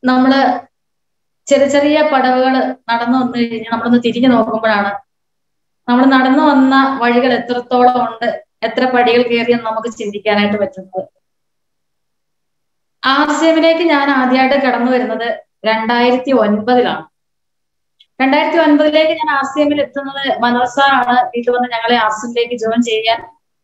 നമ്മള് ചെറിയ ചെറിയ പടവുകൾ നടന്നു വന്നു കഴിഞ്ഞാൽ നമ്മളൊന്ന് തിരിഞ്ഞു നോക്കുമ്പോഴാണ് നമ്മൾ നടന്നു വന്ന വഴികൾ എത്രത്തോളം ഉണ്ട് എത്ര പടികൾ കയറിയെന്ന് നമുക്ക് ചിന്തിക്കാനായിട്ട് പറ്റുന്നത് ആർ സി എമ്മിലേക്ക് ഞാൻ ആദ്യമായിട്ട് കടന്നു വരുന്നത് രണ്ടായിരത്തി ഒൻപതിലാണ് രണ്ടായിരത്തി ഒൻപതിലേക്ക് ഞാൻ ആർ സി എമ്മിൽ എത്തുന്നത് മനോജ് സാറാണ് വീട്ടിൽ വന്ന് ഞങ്ങളെ ആർ സി എമ്മിലേക്ക് ജോയിൻ ചെയ്യാൻ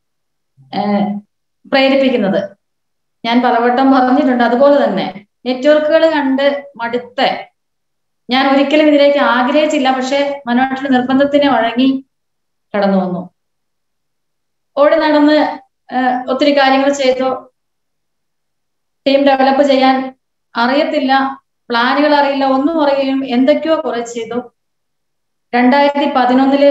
പ്രേരിപ്പിക്കുന്നത് ഞാൻ പലവട്ടം പറഞ്ഞിട്ടുണ്ട് അതുപോലെ തന്നെ നെറ്റ്വർക്കുകൾ കണ്ട് മടുത്ത ഞാൻ ഒരിക്കലും ഇതിലേക്ക് ആഗ്രഹിച്ചില്ല പക്ഷെ മനോഹരുടെ നിർബന്ധത്തിന് വഴങ്ങി കടന്നു വന്നു ഓടി നടന്ന് ഒത്തിരി കാര്യങ്ങൾ ചെയ്തു ടീം ഡെവലപ്പ് ചെയ്യാൻ അറിയത്തില്ല പ്ലാനുകൾ അറിയില്ല ഒന്നും അറിയുകയും എന്തൊക്കെയോ കുറെ ചെയ്തു രണ്ടായിരത്തി പതിനൊന്നില്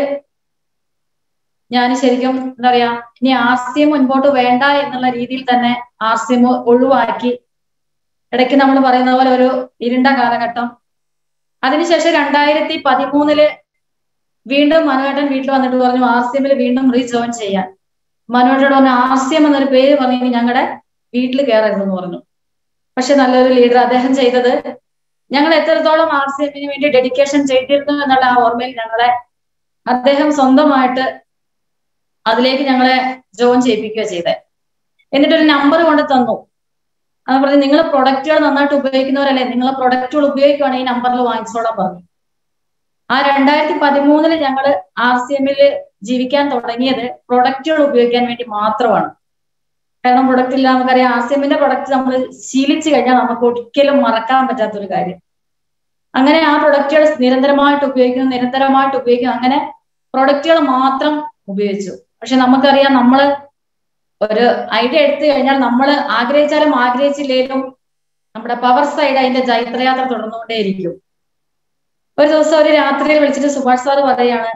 ഞാൻ ശരിക്കും എന്താ പറയാ ഇനി ആർ സി എം മുൻപോട്ട് വേണ്ട എന്നുള്ള രീതിയിൽ തന്നെ ആർ സി എം ഒഴിവാക്കി ഇടയ്ക്ക് നമ്മൾ പറയുന്ന പോലെ ഒരു ഇരുണ്ട കാലഘട്ടം അതിനുശേഷം രണ്ടായിരത്തി പതിമൂന്നില് വീണ്ടും മനോഹരൻ വീട്ടിൽ വന്നിട്ട് പറഞ്ഞു ആർ സി എമ്മിൽ വീണ്ടും റീജോയിൻ ചെയ്യാൻ മനോഹരനോട് പറഞ്ഞു ആർ സി എം എന്നൊരു പേര് പറഞ്ഞു ഞങ്ങളുടെ വീട്ടിൽ കയറരുതെന്ന് പറഞ്ഞു പക്ഷെ നല്ലൊരു ലീഡർ അദ്ദേഹം ചെയ്തത് ഞങ്ങൾ എത്രത്തോളം ആർ സി എമ്മിന് വേണ്ടി ഡെഡിക്കേഷൻ ചെയ്തിരുന്നു എന്നുള്ള ആ ഓർമ്മയിൽ ഞങ്ങളെ അദ്ദേഹം സ്വന്തമായിട്ട് അതിലേക്ക് ഞങ്ങളെ ജോയിൻ ചെയ്യിപ്പിക്കുക ചെയ്തത് എന്നിട്ടൊരു നമ്പർ കൊണ്ട് തന്നു അത് പറഞ്ഞു നിങ്ങൾ പ്രൊഡക്റ്റുകൾ നന്നായിട്ട് ഉപയോഗിക്കുന്നവരല്ലേ നിങ്ങൾ പ്രൊഡക്റ്റുകൾ ഉപയോഗിക്കുകയാണ് ഈ നമ്പറിൽ വാങ്ങിച്ചോളാൻ പറഞ്ഞു ആ രണ്ടായിരത്തി പതിമൂന്നില് ഞങ്ങൾ ആർ സി എമ്മിൽ ജീവിക്കാൻ തുടങ്ങിയത് പ്രൊഡക്റ്റുകൾ ഉപയോഗിക്കാൻ വേണ്ടി മാത്രമാണ് കാരണം പ്രൊഡക്റ്റ് ഇല്ല നമുക്കറിയാം ആർ സി എമ്മിന്റെ പ്രൊഡക്റ്റ് നമ്മൾ ശീലിച്ചു കഴിഞ്ഞാൽ നമുക്ക് ഒരിക്കലും മറക്കാൻ പറ്റാത്തൊരു കാര്യം അങ്ങനെ ആ പ്രൊഡക്റ്റുകൾ നിരന്തരമായിട്ട് ഉപയോഗിക്കുന്നു നിരന്തരമായിട്ട് ഉപയോഗിക്കുന്നു അങ്ങനെ പ്രൊഡക്റ്റുകൾ മാത്രം ഉപയോഗിച്ചു പക്ഷെ നമുക്കറിയാം നമ്മൾ ഒരു ഐഡിയ എടുത്തു കഴിഞ്ഞാൽ നമ്മൾ ആഗ്രഹിച്ചാലും ആഗ്രഹിച്ചില്ലേലും നമ്മുടെ പവർ സൈഡ് അതിന്റെ ജൈത്രയാത്ര തുടർന്നുകൊണ്ടേയിരിക്കും ഒരു ദിവസം ഒരു രാത്രിയിൽ വിളിച്ചിട്ട് സുഭാഷ് സാറ് പറയാണ്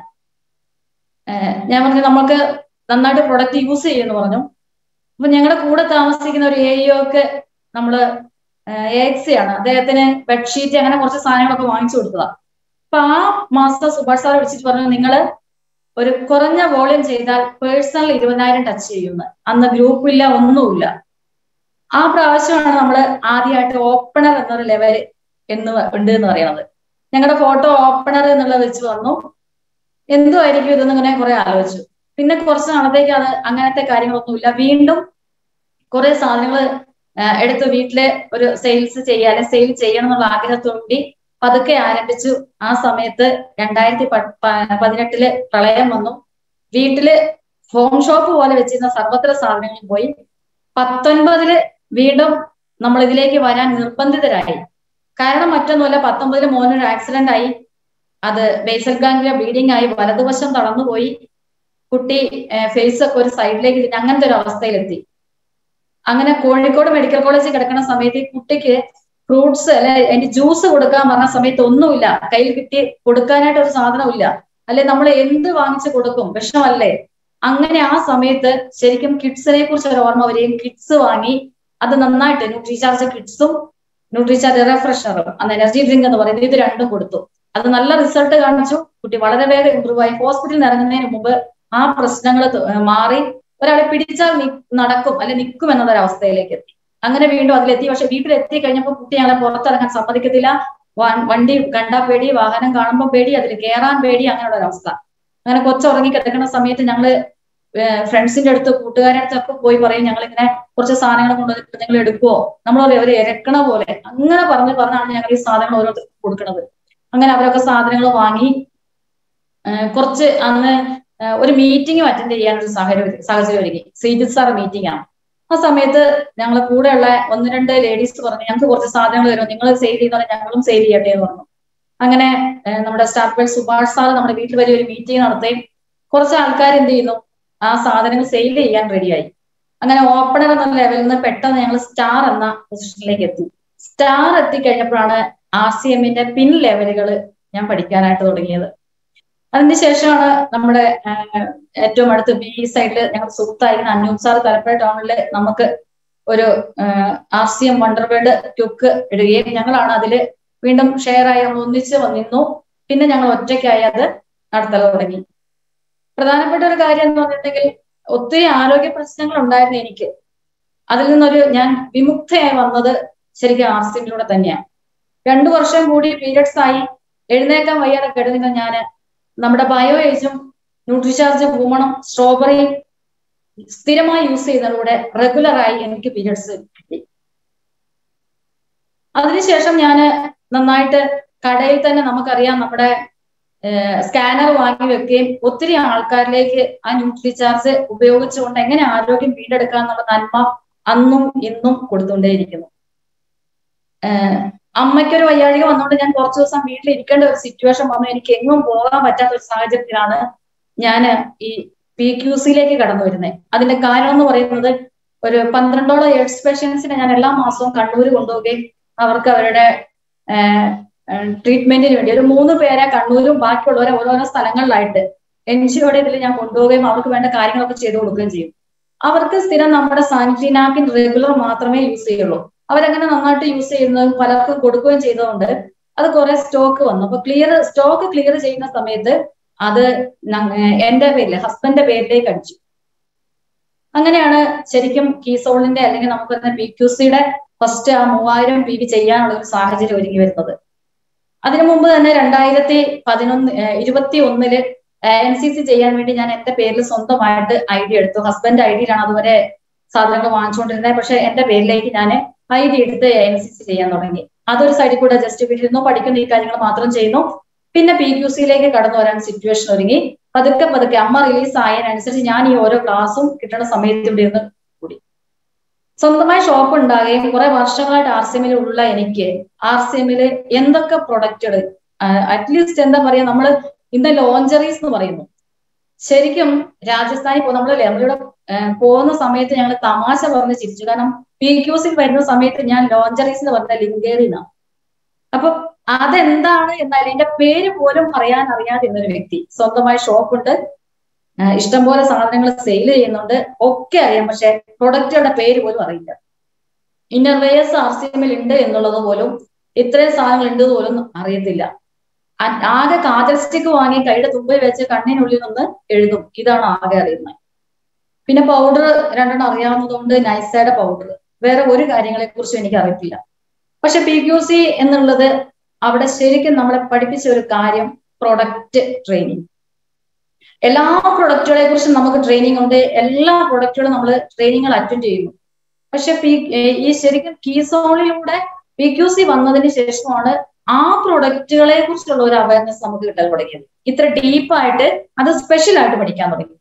ഞാൻ പറഞ്ഞു നമുക്ക് നന്നായിട്ട് പ്രൊഡക്റ്റ് യൂസ് ചെയ്യുമെന്ന് പറഞ്ഞു അപ്പൊ ഞങ്ങളുടെ കൂടെ താമസിക്കുന്ന ഒരു എ ഒക്കെ നമ്മള് എ എക്സി ആണ് അദ്ദേഹത്തിന് ബെഡ്ഷീറ്റ് അങ്ങനെ കുറച്ച് സാധനങ്ങളൊക്കെ വാങ്ങിച്ചു കൊടുത്തതാ അപ്പൊ ആ മാസം സുഭാഷ് സാർ വിളിച്ചിട്ട് പറഞ്ഞു നിങ്ങള് ഒരു കുറഞ്ഞ വോളിയം ചെയ്താൽ പേഴ്സണൽ ഇരുപതിനായിരം ടച്ച് ചെയ്യുന്നു അന്ന് ഗ്രൂപ്പില്ല ഒന്നുമില്ല ആ പ്രാവശ്യമാണ് നമ്മൾ ആദ്യമായിട്ട് ഓപ്പണർ എന്നൊരു ലെവൽ എന്ന് ഉണ്ട് എന്ന് പറയുന്നത് ഞങ്ങളുടെ ഫോട്ടോ ഓപ്പണർ എന്നുള്ളത് വെച്ച് വന്നു എന്തുമായിരിക്കും ഇതെന്ന് ഇങ്ങനെ കുറെ ആലോചിച്ചു പിന്നെ കുറച്ച് നാളത്തേക്ക് അത് അങ്ങനത്തെ കാര്യങ്ങളൊന്നുമില്ല വീണ്ടും കുറെ സാധനങ്ങൾ എടുത്ത് വീട്ടിലെ ഒരു സെയിൽസ് ചെയ്യാൻ സെയിൽ ചെയ്യണം എന്നുള്ള ആഗ്രഹത്തോടുകൂടി പതുക്കെ ആരംഭിച്ചു ആ സമയത്ത് രണ്ടായിരത്തി പതിനെട്ടില് പ്രളയം വന്നു വീട്ടില് ഹോം ഷോപ്പ് പോലെ വെച്ചിരുന്ന സർവത്ര സാധനങ്ങൾ പോയി പത്തൊൻപതില് വീണ്ടും നമ്മൾ ഇതിലേക്ക് വരാൻ നിർബന്ധിതരായി കാരണം മറ്റൊന്നുമല്ല പത്തൊമ്പതില് മോനൊരു ആക്സിഡന്റ് ആയി അത് ബേസൽ ഗാംഗ്ലിയ ബ്ലീഡിംഗ് ആയി വലതുവശം തളർന്നുപോയി കുട്ടി ഫേസ് ഒക്കെ ഒരു സൈഡിലേക്ക് തിരിഞ്ഞ് അങ്ങനത്തെ ഒരു അവസ്ഥയിലെത്തി അങ്ങനെ കോഴിക്കോട് മെഡിക്കൽ കോളേജിൽ കിടക്കുന്ന സമയത്ത് ഈ കുട്ടിക്ക് ഫ്രൂട്ട്സ് അല്ലെ അതിന്റെ ജ്യൂസ് കൊടുക്കാൻ പറഞ്ഞ സമയത്ത് ഒന്നുമില്ല കയ്യിൽ കിട്ടി കൊടുക്കാനായിട്ട് ഒരു സാധനമില്ല അല്ലെ നമ്മൾ എന്ത് വാങ്ങിച്ചു കൊടുക്കും വിഷമല്ലേ അങ്ങനെ ആ സമയത്ത് ശരിക്കും കിഡ്സിനെ കുറിച്ച് ഒരു ഓർമ്മ വരികയും കിഡ്സ് വാങ്ങി അത് നന്നായിട്ട് ന്യൂട്രിചാർജ് കിഡ്സും ന്യൂട്രിചാർജ് റിഫ്രഷറും അന്ന് എനർജി ഡ്രിങ്ക് എന്ന് പറയുന്നത് ഇത് രണ്ടും കൊടുത്തു അത് നല്ല റിസൾട്ട് കാണിച്ചു കുട്ടി വളരെ വേഗം ഇമ്പ്രൂവ് ആയി ഹോസ്പിറ്റലിൽ ഇറങ്ങുന്നതിന് മുമ്പ് ആ പ്രശ്നങ്ങൾ മാറി ഒരാളെ പിടിച്ചാൽ നടക്കും അല്ലെ നിൽക്കും എന്നൊരവസ്ഥയിലേക്ക് എത്തി അങ്ങനെ വീണ്ടും അതിലെത്തി പക്ഷെ വീട്ടിലെത്തി കഴിഞ്ഞപ്പോൾ കുട്ടി ഞങ്ങളെ പുറത്തിറങ്ങാൻ സമ്മതിക്കത്തില്ല വണ്ടി കണ്ടാ പേടി വാഹനം കാണുമ്പോൾ പേടി അതിൽ കയറാൻ പേടി അങ്ങനെയുള്ള ഒരവസ്ഥ അങ്ങനെ കൊച്ചുറങ്ങി കിടക്കുന്ന സമയത്ത് ഞങ്ങള് ഫ്രണ്ട്സിന്റെ അടുത്ത് കൂട്ടുകാരുടെ അടുത്തൊക്കെ പോയി പറയും ഞങ്ങൾ ഇങ്ങനെ കുറച്ച് സാധനങ്ങൾ കൊണ്ടുവന്നിട്ട് നിങ്ങൾ എടുക്കുവോ നമ്മൾ ഒരു ഇരക്കണ പോലെ അങ്ങനെ പറഞ്ഞ് പറഞ്ഞാണ് ഞങ്ങൾ ഈ സാധനങ്ങൾ ഓരോരുത്തർക്ക് കൊടുക്കുന്നത് അങ്ങനെ അവരൊക്കെ സാധനങ്ങൾ വാങ്ങി കുറച്ച് അന്ന് ഒരു മീറ്റിംഗ് അറ്റൻഡ് ചെയ്യാൻ ഒരു സാഹചര്യം സാഹചര്യം ഒരുങ്ങി ശ്രീജിത് സാർ മീറ്റിംഗ് ആണ് ആ സമയത്ത് ഞങ്ങൾ കൂടെയുള്ള ഒന്ന് രണ്ട് ലേഡീസ് പറഞ്ഞു ഞങ്ങൾക്ക് കുറച്ച് സാധനങ്ങൾ തരും നിങ്ങൾ സെയിൽ ചെയ്യുന്ന ഞങ്ങളും സെയിൽ ചെയ്യട്ടെ എന്ന് പറഞ്ഞു അങ്ങനെ നമ്മുടെ സ്റ്റാഫ് സുഭാഷ് സാർ നമ്മുടെ വീട്ടിൽ വലിയ ഒരു മീറ്റിംഗ് നടത്തുകയും കുറച്ച് ആൾക്കാർ എന്ത് ചെയ്യുന്നു ആ സാധനങ്ങൾ സെയിൽ ചെയ്യാൻ റെഡിയായി അങ്ങനെ ഓപ്പണർ എന്ന ലെവലിൽ നിന്ന് പെട്ടെന്ന് ഞങ്ങൾ സ്റ്റാർ എന്ന പൊസിഷനിലേക്ക് എത്തി സ്റ്റാർ എത്തിക്കഴിഞ്ഞപ്പോഴാണ് ആർ സി എമ്മിന്റെ പിൻ ലെവലുകൾ ഞാൻ പഠിക്കാനായിട്ട് തുടങ്ങിയത് അതിനുശേഷമാണ് നമ്മുടെ ഏറ്റവും അടുത്ത് ബി സൈഡിൽ ഞങ്ങൾ സുഹൃത്തായിരുന്ന അന്നൂപ് സാർ തലപ്പുഴ ടൗണിൽ നമുക്ക് ഒരു ആർ സി എം വണ്ടർവേഡ് ക്യുക്ക് ഇടുകയും ഞങ്ങളാണ് അതിൽ വീണ്ടും ഷെയർ ആയി നമ്മൾ ഒന്നിച്ച് നിന്നു പിന്നെ ഞങ്ങൾ ഒറ്റയ്ക്കായി അത് നടത്തൽ തുടങ്ങി പ്രധാനപ്പെട്ട ഒരു കാര്യം എന്ന് പറഞ്ഞിട്ടുണ്ടെങ്കിൽ ഒത്തിരി ആരോഗ്യ പ്രശ്നങ്ങൾ ഉണ്ടായിരുന്നു എനിക്ക് അതിൽ നിന്നൊരു ഞാൻ വിമുക്തയായി വന്നത് ശരിക്കും ആർ സി എമ്മിലൂടെ തന്നെയാണ് രണ്ടു വർഷം കൂടി പീരിയഡ്സ് ആയി എഴുന്നേക്കാൻ വയ്യാതെ കിടന്നിരുന്ന ഞാൻ നമ്മുടെ ബയോ ഏജും ന്യൂട്രിചാർജ് പൂമണം സ്ട്രോബെറി സ്ഥിരമായി യൂസ് ചെയ്യുന്നതിലൂടെ റെഗുലറായി എനിക്ക് പീരിയഡ്സ് കിട്ടി അതിനുശേഷം ഞാൻ നന്നായിട്ട് കടയിൽ തന്നെ നമുക്കറിയാം നമ്മുടെ സ്കാനർ വാങ്ങി വെക്കുകയും ഒത്തിരി ആൾക്കാരിലേക്ക് ആ ന്യൂട്രിചാർജ് ഉപയോഗിച്ചുകൊണ്ട് എങ്ങനെ ആരോഗ്യം വീണ്ടെടുക്കാം എന്നുള്ള നന്മ അന്നും ഇന്നും കൊടുത്തുകൊണ്ടേയിരിക്കുന്നു അമ്മയ്ക്കൊരു വയ്യാഴിക വന്നുകൊണ്ട് ഞാൻ കുറച്ചു ദിവസം വീട്ടിൽ ഇരിക്കേണ്ട ഒരു സിറ്റുവേഷൻ വന്നു എനിക്ക് എങ്ങും പോകാൻ പറ്റാത്ത ഒരു സാഹചര്യത്തിലാണ് ഞാൻ ഈ പി ക്യു സിയിലേക്ക് കടന്നു വരുന്നത് അതിന്റെ കാരണം എന്ന് പറയുന്നത് ഒരു പന്ത്രണ്ടോളം എയ്ഡ്സ് പേഷ്യൻസിനെ ഞാൻ എല്ലാ മാസവും കണ്ണൂർ കൊണ്ടുപോവുകയും അവർക്ക് അവരുടെ ട്രീറ്റ്മെന്റിന് വേണ്ടി ഒരു മൂന്ന് പേരെ കണ്ണൂരും ബാക്കിയുള്ളവരെ ഓരോരോ സ്ഥലങ്ങളിലായിട്ട് എൻ ജിയുടെ ഇതിൽ ഞാൻ കൊണ്ടുപോവുകയും അവർക്ക് വേണ്ട കാര്യങ്ങളൊക്കെ ചെയ്തു കൊടുക്കുകയും ചെയ്യും അവർക്ക് സ്ഥിരം നമ്മുടെ സാനിറ്ററി നാപ്പിൻ റെഗുലർ മാത്രമേ യൂസ് ചെയ്യുള്ളൂ അവരങ്ങനെ നന്നായിട്ട് യൂസ് ചെയ്യുന്നതും പലർക്കും കൊടുക്കുകയും ചെയ്തതുകൊണ്ട് അത് കുറെ സ്റ്റോക്ക് വന്നു അപ്പൊ ക്ലിയർ സ്റ്റോക്ക് ക്ലിയർ ചെയ്യുന്ന സമയത്ത് അത് എന്റെ പേരിൽ ഹസ്ബൻഡിന്റെ പേരിലേക്ക് അടിച്ചു അങ്ങനെയാണ് ശരിക്കും കീസോളിന്റെ അല്ലെങ്കിൽ നമുക്ക് തന്നെ പി ക്യു സിയുടെ ഫസ്റ്റ് ആ മൂവായിരം പി വി ചെയ്യാനുള്ള ഒരു സാഹചര്യം ഒരുങ്ങി വരുന്നത് അതിനു മുമ്പ് തന്നെ രണ്ടായിരത്തി പതിനൊന്ന് ഇരുപത്തി ഒന്നില് എൻ സി സി ചെയ്യാൻ വേണ്ടി ഞാൻ എന്റെ പേരിൽ സ്വന്തമായിട്ട് ഐ ഡി എടുത്തു ഹസ്ബൻഡ് ഐ ഡിയിലാണ് അതുവരെ സാധനങ്ങൾ വാങ്ങിച്ചുകൊണ്ടിരുന്നത് പക്ഷെ എന്റെ പേരിലേക്ക് ഞാൻ ഐ ഡി എടുത്ത് എൻ സി സി ചെയ്യാൻ തുടങ്ങി അതൊരു സൈഡിൽ കൂടെ ജസ്റ്റ് വീട്ടിലിരുന്നു പഠിക്കുന്ന ഈ കാര്യങ്ങൾ മാത്രം ചെയ്യുന്നു പിന്നെ പി ക്യു സിയിലേക്ക് കടന്നു വരാൻ സിറ്റുവേഷൻ ഒരുങ്ങി പതുക്കെ പതുക്കെ അമ്മ റിലീസ് ആയതിനനുസരിച്ച് ഞാൻ ഈ ഓരോ ക്ലാസ്സും കിട്ടുന്ന സമയത്ത് ഇവിടെ ഇരുന്ന് കൂടി സ്വന്തമായി ഷോപ്പ് ഉണ്ടാകുകയും കുറെ വർഷങ്ങളായിട്ട് ആർ സി എമ്മിൽ ഉള്ള എനിക്ക് ആർ സി എമ്മില് എന്തൊക്കെ പ്രൊഡക്റ്റുകൾ അറ്റ്ലീസ്റ്റ് എന്താ പറയാ നമ്മള് ഇന്ന് ലോഞ്ചറീസ് എന്ന് പറയുന്നു ശരിക്കും രാജസ്ഥാനിൽ പോ നമ്മളല്ലേ നമ്മളിവിടെ പോകുന്ന സമയത്ത് ഞങ്ങൾ തമാശ പറഞ്ഞ് ചിരിച്ചു കാരണം പി ക്യൂസിൽ വരുന്ന സമയത്ത് ഞാൻ ലോഞ്ചറീസ് എന്ന് പറഞ്ഞ ലിങ്കേറിനാണ് അപ്പൊ അതെന്താണ് എന്നാൽ എന്റെ പേര് പോലും പറയാൻ അറിയാതിരുന്ന ഒരു വ്യക്തി സ്വന്തമായി ഷോപ്പുണ്ട് ഇഷ്ടംപോലെ സാധനങ്ങൾ സെയിൽ ചെയ്യുന്നുണ്ട് ഒക്കെ അറിയാം പക്ഷെ പ്രൊഡക്റ്റുകളുടെ പേര് പോലും അറിയില്ല ഇന്നർവേസ് ആർ സി എമ്മിൽ ഉണ്ട് എന്നുള്ളത് പോലും ഇത്രയും സാധനങ്ങൾ ഉണ്ട് പോലും അറിയത്തില്ല ആകെ കാജൽ സ്റ്റിക്ക് വാങ്ങി കൈയുടെ തുമ്പിൽ വെച്ച് കണ്ണിനുള്ളിൽ നിന്ന് എഴുതും ഇതാണ് ആകെ അറിയുന്നത് പിന്നെ പൗഡർ രണ്ടെണ്ണം അറിയാവുന്നതുകൊണ്ട് നൈസയുടെ പൗഡർ വേറെ ഒരു കാര്യങ്ങളെ കുറിച്ചും എനിക്ക് അറിയത്തില്ല പക്ഷെ പി ക്യു സി എന്നുള്ളത് അവിടെ ശരിക്കും നമ്മളെ പഠിപ്പിച്ച ഒരു കാര്യം പ്രൊഡക്റ്റ് ട്രെയിനിങ് എല്ലാ പ്രൊഡക്റ്റുകളെ കുറിച്ചും നമുക്ക് ട്രെയിനിങ് ഉണ്ട് എല്ലാ പ്രൊഡക്റ്റുകളും നമ്മൾ ട്രെയിനിങ്ങൾ അറ്റൻഡ് ചെയ്യുന്നു പക്ഷെ പി ഈ ശരിക്കും കീസോണിലൂടെ പി ക്യു സി വന്നതിന് ശേഷമാണ് ആ പ്രൊഡക്റ്റുകളെ കുറിച്ചുള്ള ഒരു അവയർനെസ് നമുക്ക് കിട്ടാൻ തുടങ്ങിയത് ഇത്ര ഡീപ്പായിട്ട് അത് സ്പെഷ്യൽ ആയിട്ട് പഠിക്കാൻ തുടങ്ങി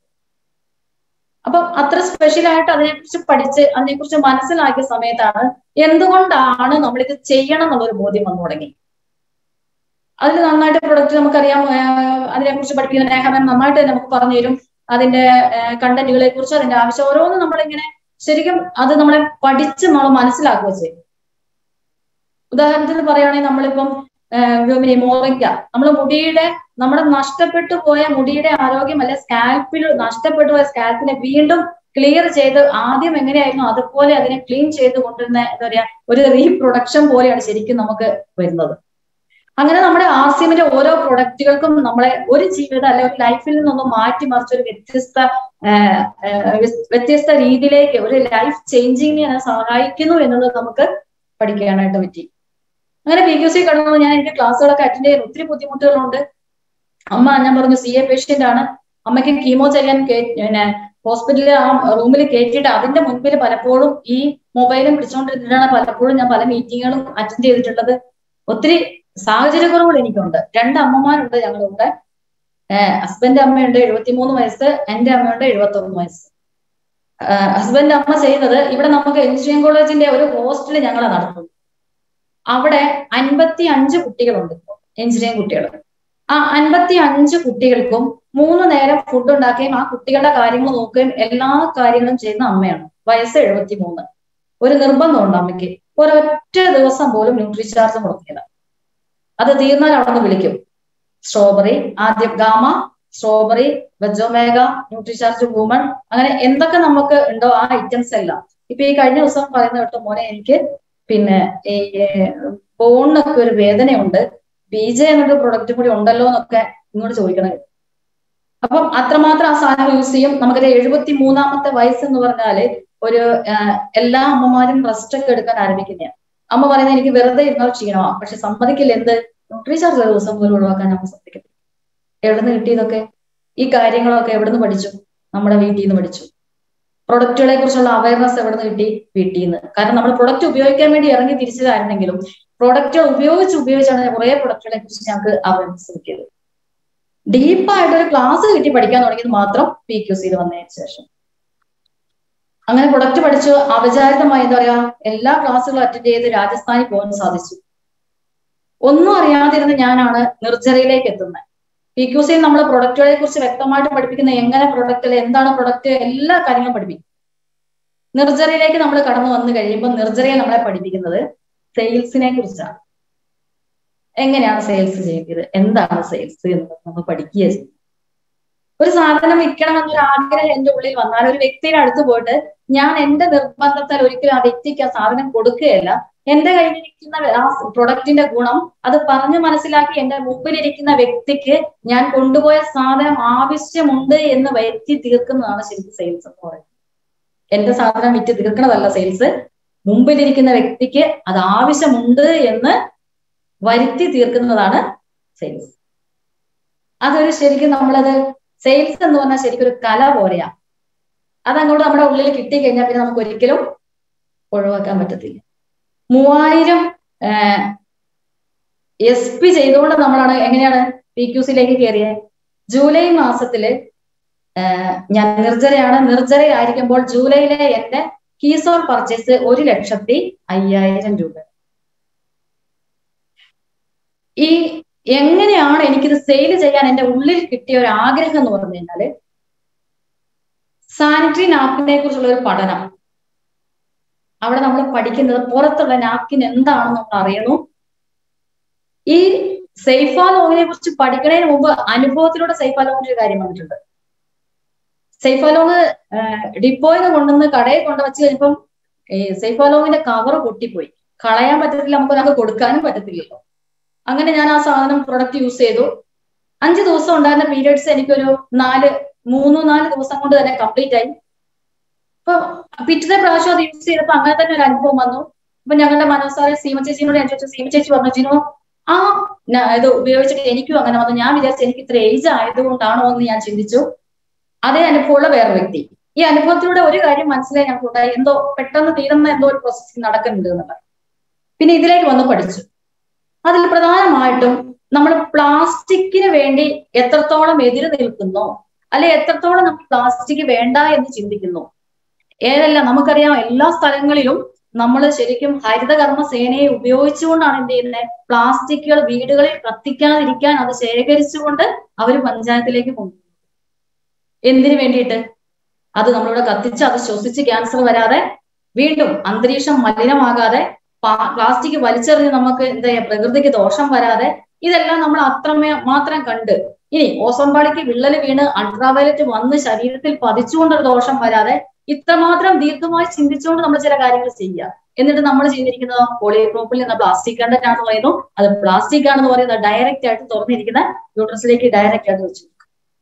അപ്പം അത്ര സ്പെഷ്യൽ ആയിട്ട് അതിനെക്കുറിച്ച് പഠിച്ച് അതിനെക്കുറിച്ച് മനസ്സിലാക്കിയ സമയത്താണ് എന്തുകൊണ്ടാണ് നമ്മൾ ഇത് ചെയ്യണം എന്നുള്ളൊരു ബോധ്യം വന്നു തുടങ്ങി അതിൽ നന്നായിട്ട് പ്രൊഡക്റ്റ് നമുക്കറിയാം അതിനെക്കുറിച്ച് പഠിപ്പിക്കുന്ന നേഹമൻ നന്നായിട്ട് തന്നെ നമുക്ക് പറഞ്ഞു തരും അതിന്റെ കണ്ടന്റുകളെ കുറിച്ച് അതിന്റെ ആവശ്യം ഓരോന്നും നമ്മളിങ്ങനെ ശരിക്കും അത് നമ്മളെ പഠിച്ച് നമ്മൾ മനസ്സിലാക്കുക ചെയ്യും ഉദാഹരണത്തിന് പറയുകയാണെങ്കിൽ നമ്മളിപ്പം വ്യോമിനി മോറിങ്ക നമ്മൾ മുടിയുടെ നമ്മുടെ നഷ്ടപ്പെട്ടു പോയ മുടിയുടെ ആരോഗ്യം അല്ലെ സ്കാൽപ്പിൽ നഷ്ടപ്പെട്ടു പോയ സ്കാൽപ്പിനെ വീണ്ടും ക്ലിയർ ചെയ്ത് ആദ്യം എങ്ങനെയായിരുന്നു അതുപോലെ അതിനെ ക്ലീൻ ചെയ്ത് കൊണ്ടുവരുന്ന എന്താ പറയാ ഒരു റീപ്രൊഡക്ഷൻ പോലെയാണ് ശരിക്കും നമുക്ക് വരുന്നത് അങ്ങനെ നമ്മുടെ ആർ സി എമ്മിന്റെ ഓരോ പ്രൊഡക്റ്റുകൾക്കും നമ്മളെ ഒരു ജീവിതം അല്ലെ ഒരു ലൈഫിൽ നിന്നൊന്ന് മാറ്റി മറിച്ച് ഒരു വ്യത്യസ്ത വ്യത്യസ്ത രീതിയിലേക്ക് ഒരു ലൈഫ് ചേഞ്ചിങ്ങിനെ സഹായിക്കുന്നു എന്നുള്ളത് നമുക്ക് പഠിക്കാനായിട്ട് പറ്റി അങ്ങനെ പി ക്യു സി കടന്നു ഞാൻ എനിക്ക് ക്ലാസ്സുകളൊക്കെ അറ്റൻഡ് ചെയ്യാൻ ഒത്തിരി ബുദ്ധിമുട്ടുകളുണ്ട് അമ്മ ഞാൻ പറഞ്ഞു സി എ പേഷ്യന്റ് ആണ് അമ്മയ്ക്ക് കീമോ ചെയ്യാൻ പിന്നെ ഹോസ്പിറ്റലിൽ ആ റൂമിൽ കയറ്റിയിട്ട് അതിന്റെ മുൻപിൽ പലപ്പോഴും ഈ മൊബൈലും പിടിച്ചുകൊണ്ടിരുന്നിട്ടാണ് പലപ്പോഴും ഞാൻ പല മീറ്റിങ്ങുകളും അറ്റൻഡ് ചെയ്തിട്ടുള്ളത് ഒത്തിരി സാഹചര്യക്കുറവുകൾ എനിക്കുണ്ട് രണ്ട് അമ്മമാരുണ്ട് ഞങ്ങളുടെ കൂടെ ഹസ്ബൻഡ് അമ്മയുണ്ട് എഴുപത്തിമൂന്ന് വയസ്സ് എന്റെ അമ്മയുണ്ട് എഴുപത്തൊന്ന് വയസ്സ് ഹസ്ബൻഡ് അമ്മ ചെയ്യുന്നത് ഇവിടെ നമുക്ക് എഞ്ചിനീയറിംഗ് കോളേജിന്റെ ഒരു ഹോസ്റ്റൽ ഞങ്ങൾ നടത്തുന്നു അവിടെ അൻപത്തി അഞ്ച് കുട്ടികളുണ്ട് ഇപ്പോൾ എഞ്ചിനീയറിംഗ് കുട്ടികൾ ആ അൻപത്തി അഞ്ച് കുട്ടികൾക്കും മൂന്ന് നേരം ഫുഡ് ഉണ്ടാക്കുകയും ആ കുട്ടികളുടെ കാര്യങ്ങൾ നോക്കുകയും എല്ലാ കാര്യങ്ങളും ചെയ്യുന്ന അമ്മയാണ് വയസ്സ് എഴുപത്തി മൂന്ന് ഒരു നിർബന്ധമുണ്ട് അമ്മയ്ക്ക് ഒരൊറ്റ ദിവസം പോലും ന്യൂട്രിചാർജ് മുടക്കില്ല അത് തീർന്നാൽ അവിടെ നിന്ന് വിളിക്കും സ്ട്രോബെറി ആദ്യം ഗാമ സ്ട്രോബെറി വെജോമേഗ ന്യൂട്രിചാർജ് വുമൺ അങ്ങനെ എന്തൊക്കെ നമുക്ക് ഉണ്ടോ ആ ഐറ്റംസ് എല്ലാം ഇപ്പൊ ഈ കഴിഞ്ഞ ദിവസം പറയുന്ന കേട്ടോ മോനെ എനിക്ക് പിന്നെ ഈ ബോണിനൊക്കെ ഒരു വേദനയുണ്ട് ബി ജെ എന്നൊരു പ്രൊഡക്റ്റ് കൂടി ഉണ്ടല്ലോ എന്നൊക്കെ ഇങ്ങോട്ട് ചോദിക്കണേ അപ്പം അത്രമാത്രം ആ സാധനം യൂസ് ചെയ്യും നമുക്കൊരു എഴുപത്തി മൂന്നാമത്തെ വയസ്സ് എന്ന് പറഞ്ഞാല് ഒരു എല്ലാ അമ്മമാരും റെസ്റ്റ് ഒക്കെ എടുക്കാൻ ആരംഭിക്കുന്നതാണ് അമ്മ പറയുന്നത് എനിക്ക് വെറുതെ ഇരുന്നാൽ ക്ഷീണമാ പക്ഷെ സമ്മതിക്കില്ല എന്ത് റീചാർജ് ഒരു ദിവസം പോലും ഒഴിവാക്കാൻ അമ്മ സമ്മതിക്കത്തില്ല എവിടെ നിന്ന് കിട്ടിയതൊക്കെ ഈ കാര്യങ്ങളൊക്കെ എവിടെ നിന്ന് പഠിച്ചു നമ്മുടെ വീട്ടിൽ നിന്ന് പഠിച്ചു പ്രൊഡക്റ്റുകളെ കുറിച്ചുള്ള അവയർനെസ് എവിടെ നിന്ന് കിട്ടി വീട്ടിൽ നിന്ന് കാരണം നമ്മൾ പ്രൊഡക്റ്റ് ഉപയോഗിക്കാൻ വേണ്ടി ഇറങ്ങി തിരിച്ചതായിരുന്നെങ്കിലും പ്രൊഡക്റ്റുകൾ ഉപയോഗിച്ച് ഉപയോഗിച്ചാണ് കുറെ പ്രൊഡക്റ്റുകളെ കുറിച്ച് ഞങ്ങൾക്ക് അവയർനെസ് കിട്ടിയത് ഡീപ്പായിട്ട് ഒരു ക്ലാസ് കിട്ടി പഠിക്കാൻ തുടങ്ങിയത് മാത്രം പി ക്യു സിയിൽ വന്നതിന് ശേഷം അങ്ങനെ പ്രൊഡക്റ്റ് പഠിച്ചു അവിചാരിതമായി എന്താ പറയാ എല്ലാ ക്ലാസ്സുകളും അറ്റൻഡ് ചെയ്ത് രാജസ്ഥാനിൽ പോകാൻ സാധിച്ചു ഒന്നും അറിയാതിരുന്ന ഞാനാണ് നിർജ്ജരയിലേക്ക് എത്തുന്നത് പി ക്യു സിയിൽ നമ്മൾ പ്രൊഡക്റ്റുകളെ കുറിച്ച് വ്യക്തമായിട്ട് പഠിപ്പിക്കുന്ന എങ്ങനെ പ്രൊഡക്റ്റിൽ എന്താണ് പ്രൊഡക്റ്റ് എല്ലാ കാര്യങ്ങളും പഠിപ്പിക്കും നിർജ്ജരയിലേക്ക് നമ്മൾ കടന്നു വന്നു കഴിയുമ്പോൾ നിർജ്ജരയെ നമ്മളെ പഠിപ്പിക്കുന്നത് സെയിൽസിനെ കുറിച്ചാണ് എങ്ങനെയാണ് സെയിൽസ് ചെയ്യുന്നത് എന്താണ് സെയിൽസ് എന്ന് നമ്മൾ പഠിക്കുക ചെയ്യും ഒരു സാധനം വിൽക്കണം എന്നൊരു ആഗ്രഹം എന്റെ ഉള്ളിൽ വന്നാൽ ഒരു വ്യക്തിയുടെ അടുത്ത് പോയിട്ട് ഞാൻ എന്റെ നിർബന്ധത്താൽ ഒരിക്കലും ആ വ്യക്തിക്ക് ആ സാധനം കൊടുക്കുകയല്ല എന്റെ കയ്യിലിരിക്കുന്ന ആ പ്രൊഡക്റ്റിന്റെ ഗുണം അത് പറഞ്ഞു മനസ്സിലാക്കി എന്റെ മുമ്പിലിരിക്കുന്ന വ്യക്തിക്ക് ഞാൻ കൊണ്ടുപോയ സാധനം ആവശ്യമുണ്ട് എന്ന് വരുത്തി തീർക്കുന്നതാണ് ശരിക്കും സെയിൽസ് എന്ന് പറയുന്നത് എന്റെ സാധനം വിറ്റ് തീർക്കണതല്ല സെയിൽസ് മുമ്പിലിരിക്കുന്ന വ്യക്തിക്ക് അത് ആവശ്യമുണ്ട് എന്ന് വരുത്തി തീർക്കുന്നതാണ് സെയിൽസ് അതൊരു ശരിക്കും നമ്മളത് സെയിൽസ് എന്ന് പറഞ്ഞാൽ ശരിക്കും ഒരു കല പോലെയാ അതങ്ങോട്ട് നമ്മുടെ ഉള്ളിൽ കിട്ടിക്കഴിഞ്ഞാൽ പിന്നെ നമുക്ക് ഒരിക്കലും ഒഴിവാക്കാൻ പറ്റത്തില്ല മൂവായിരം എസ് പി ചെയ്തുകൊണ്ട് നമ്മളാണ് എങ്ങനെയാണ് പി ക്യു സിയിലേക്ക് കയറിയത് ജൂലൈ മാസത്തില് ഞാൻ നിർജ്ജരയാണ് നിർജ്ജരയായിരിക്കുമ്പോൾ ജൂലൈയിലെ എന്റെ കീസോൺ പർച്ചേസ് ഒരു ലക്ഷത്തി അയ്യായിരം രൂപ ഈ എങ്ങനെയാണ് എനിക്കിത് സെയിൽ ചെയ്യാൻ എന്റെ ഉള്ളിൽ കിട്ടിയ ഒരു ആഗ്രഹം എന്ന് പറഞ്ഞു കഴിഞ്ഞാല് സാനിറ്ററി നാപ്കിനെ കുറിച്ചുള്ള ഒരു പഠനം അവിടെ നമ്മൾ പഠിക്കുന്നത് പുറത്തുള്ള നാപ്കിൻ എന്താണെന്ന് നമ്മൾ അറിയണു ഈ സൈഫാ ലോങ്ങിനെ കുറിച്ച് പഠിക്കുന്നതിന് മുമ്പ് അനുഭവത്തിലൂടെ സൈഫാ ലോങ്ങിന്റെ ഒരു കാര്യം വന്നിട്ടുണ്ട് സൈഫാ ലോങ് ഡിപ്പോയിൽ നിന്ന് കൊണ്ടുവന്ന് കടയിൽ കൊണ്ടുവച്ച് കഴിഞ്ഞപ്പം ഈ സൈഫാ ലോങ്ങിന്റെ കവർ പൊട്ടിപ്പോയി കളയാൻ പറ്റത്തില്ല നമുക്ക് ഒരാൾക്ക് കൊടുക്കാനും പറ്റത്തില്ലല്ലോ അങ്ങനെ ഞാൻ ആ സാധനം പ്രൊഡക്റ്റ് യൂസ് ചെയ്തു അഞ്ച് ദിവസം ഉണ്ടായിരുന്ന പീരിയഡ്സ് എനിക്കൊരു നാല് മൂന്ന് നാല് ദിവസം കൊണ്ട് തന്നെ കംപ്ലീറ്റ് ആയി അപ്പൊ പിറ്റത്തെ പ്രാവശ്യം അത് യൂസ് ചെയ്തപ്പോ അങ്ങനെ തന്നെ ഒരു അനുഭവം വന്നു അപ്പൊ ഞങ്ങളുടെ മനോസാറെ സീമ ചേച്ചിനോട് ഞാൻ ചോദിച്ചു സീമ ചേച്ചി പറഞ്ഞു ജിനോ ആ ഇത് ഉപയോഗിച്ചിട്ട് എനിക്കും അങ്ങനെ വന്നു ഞാൻ വിചാരിച്ചു എനിക്ക് ഇത്ര ഏജ് ആയതുകൊണ്ടാണോ എന്ന് ഞാൻ ചിന്തിച്ചു അതേ അനുഭവമുള്ള വേറെ വ്യക്തി ഈ അനുഭവത്തിലൂടെ ഒരു കാര്യം മനസ്സിലായി ഞങ്ങൾക്ക് ഉണ്ടായി എന്തോ പെട്ടെന്ന് തീരുന്ന എന്തോ ഒരു പ്രോസസ്സിംഗ് നടക്കുന്നുണ്ട് എന്നുള്ളത് പിന്നെ ഇതിലേക്ക് വന്ന് പഠിച്ചു അതിൽ പ്രധാനമായിട്ടും നമ്മൾ പ്ലാസ്റ്റിക്കിന് വേണ്ടി എത്രത്തോളം എതിര് നിൽക്കുന്നോ അല്ലെ എത്രത്തോളം നമ്മൾ പ്ലാസ്റ്റിക് വേണ്ട എന്ന് ചിന്തിക്കുന്നു ഏതല്ല നമുക്കറിയാം എല്ലാ സ്ഥലങ്ങളിലും നമ്മൾ ശരിക്കും ഹരിതകർമ്മ സേനയെ ഉപയോഗിച്ചുകൊണ്ടാണ് എന്ത് ചെയ്യുന്നത് പ്ലാസ്റ്റിക്കുകൾ വീടുകളിൽ കത്തിക്കാതിരിക്കാൻ അത് ശേഖരിച്ചുകൊണ്ട് അവർ പഞ്ചായത്തിലേക്ക് കൊണ്ടുപോകും എന്തിനു വേണ്ടിയിട്ട് അത് നമ്മളിവിടെ കത്തിച്ച് അത് ശ്വസിച്ച് ക്യാൻസർ വരാതെ വീണ്ടും അന്തരീക്ഷം മലിനമാകാതെ പ്ലാസ്റ്റിക് വലിച്ചെറിഞ്ഞ് നമുക്ക് എന്താ ചെയ്യാ പ്രകൃതിക്ക് ദോഷം വരാതെ ഇതെല്ലാം നമ്മൾ അത്രമേ മാത്രം കണ്ട് ഇനി ഓസോൺ പാളിക്ക് വിള്ളൽ വീണ് അൾട്രാവയലറ്റ് വന്ന് ശരീരത്തിൽ പതിച്ചുകൊണ്ടൊരു ദോഷം വരാതെ ഇത്രമാത്രം ദീർഘമായി ചിന്തിച്ചുകൊണ്ട് നമ്മൾ ചില കാര്യങ്ങൾ ചെയ്യുക എന്നിട്ട് നമ്മൾ ചെയ്തിരിക്കുന്നത് പോളിപ്രോപ്പിൽ എന്ന പ്ലാസ്റ്റിക് കണ്ടന്റ് ആണെന്ന് പറയുന്നു അത് പ്ലാസ്റ്റിക് ആണെന്ന് പറയുന്നത് ഡയറക്റ്റ് ആയിട്ട് തുറന്നിരിക്കുന്ന യൂട്രസിലേക്ക് ഡയറക്റ്റ് ആയിട്ട് വെച്ചു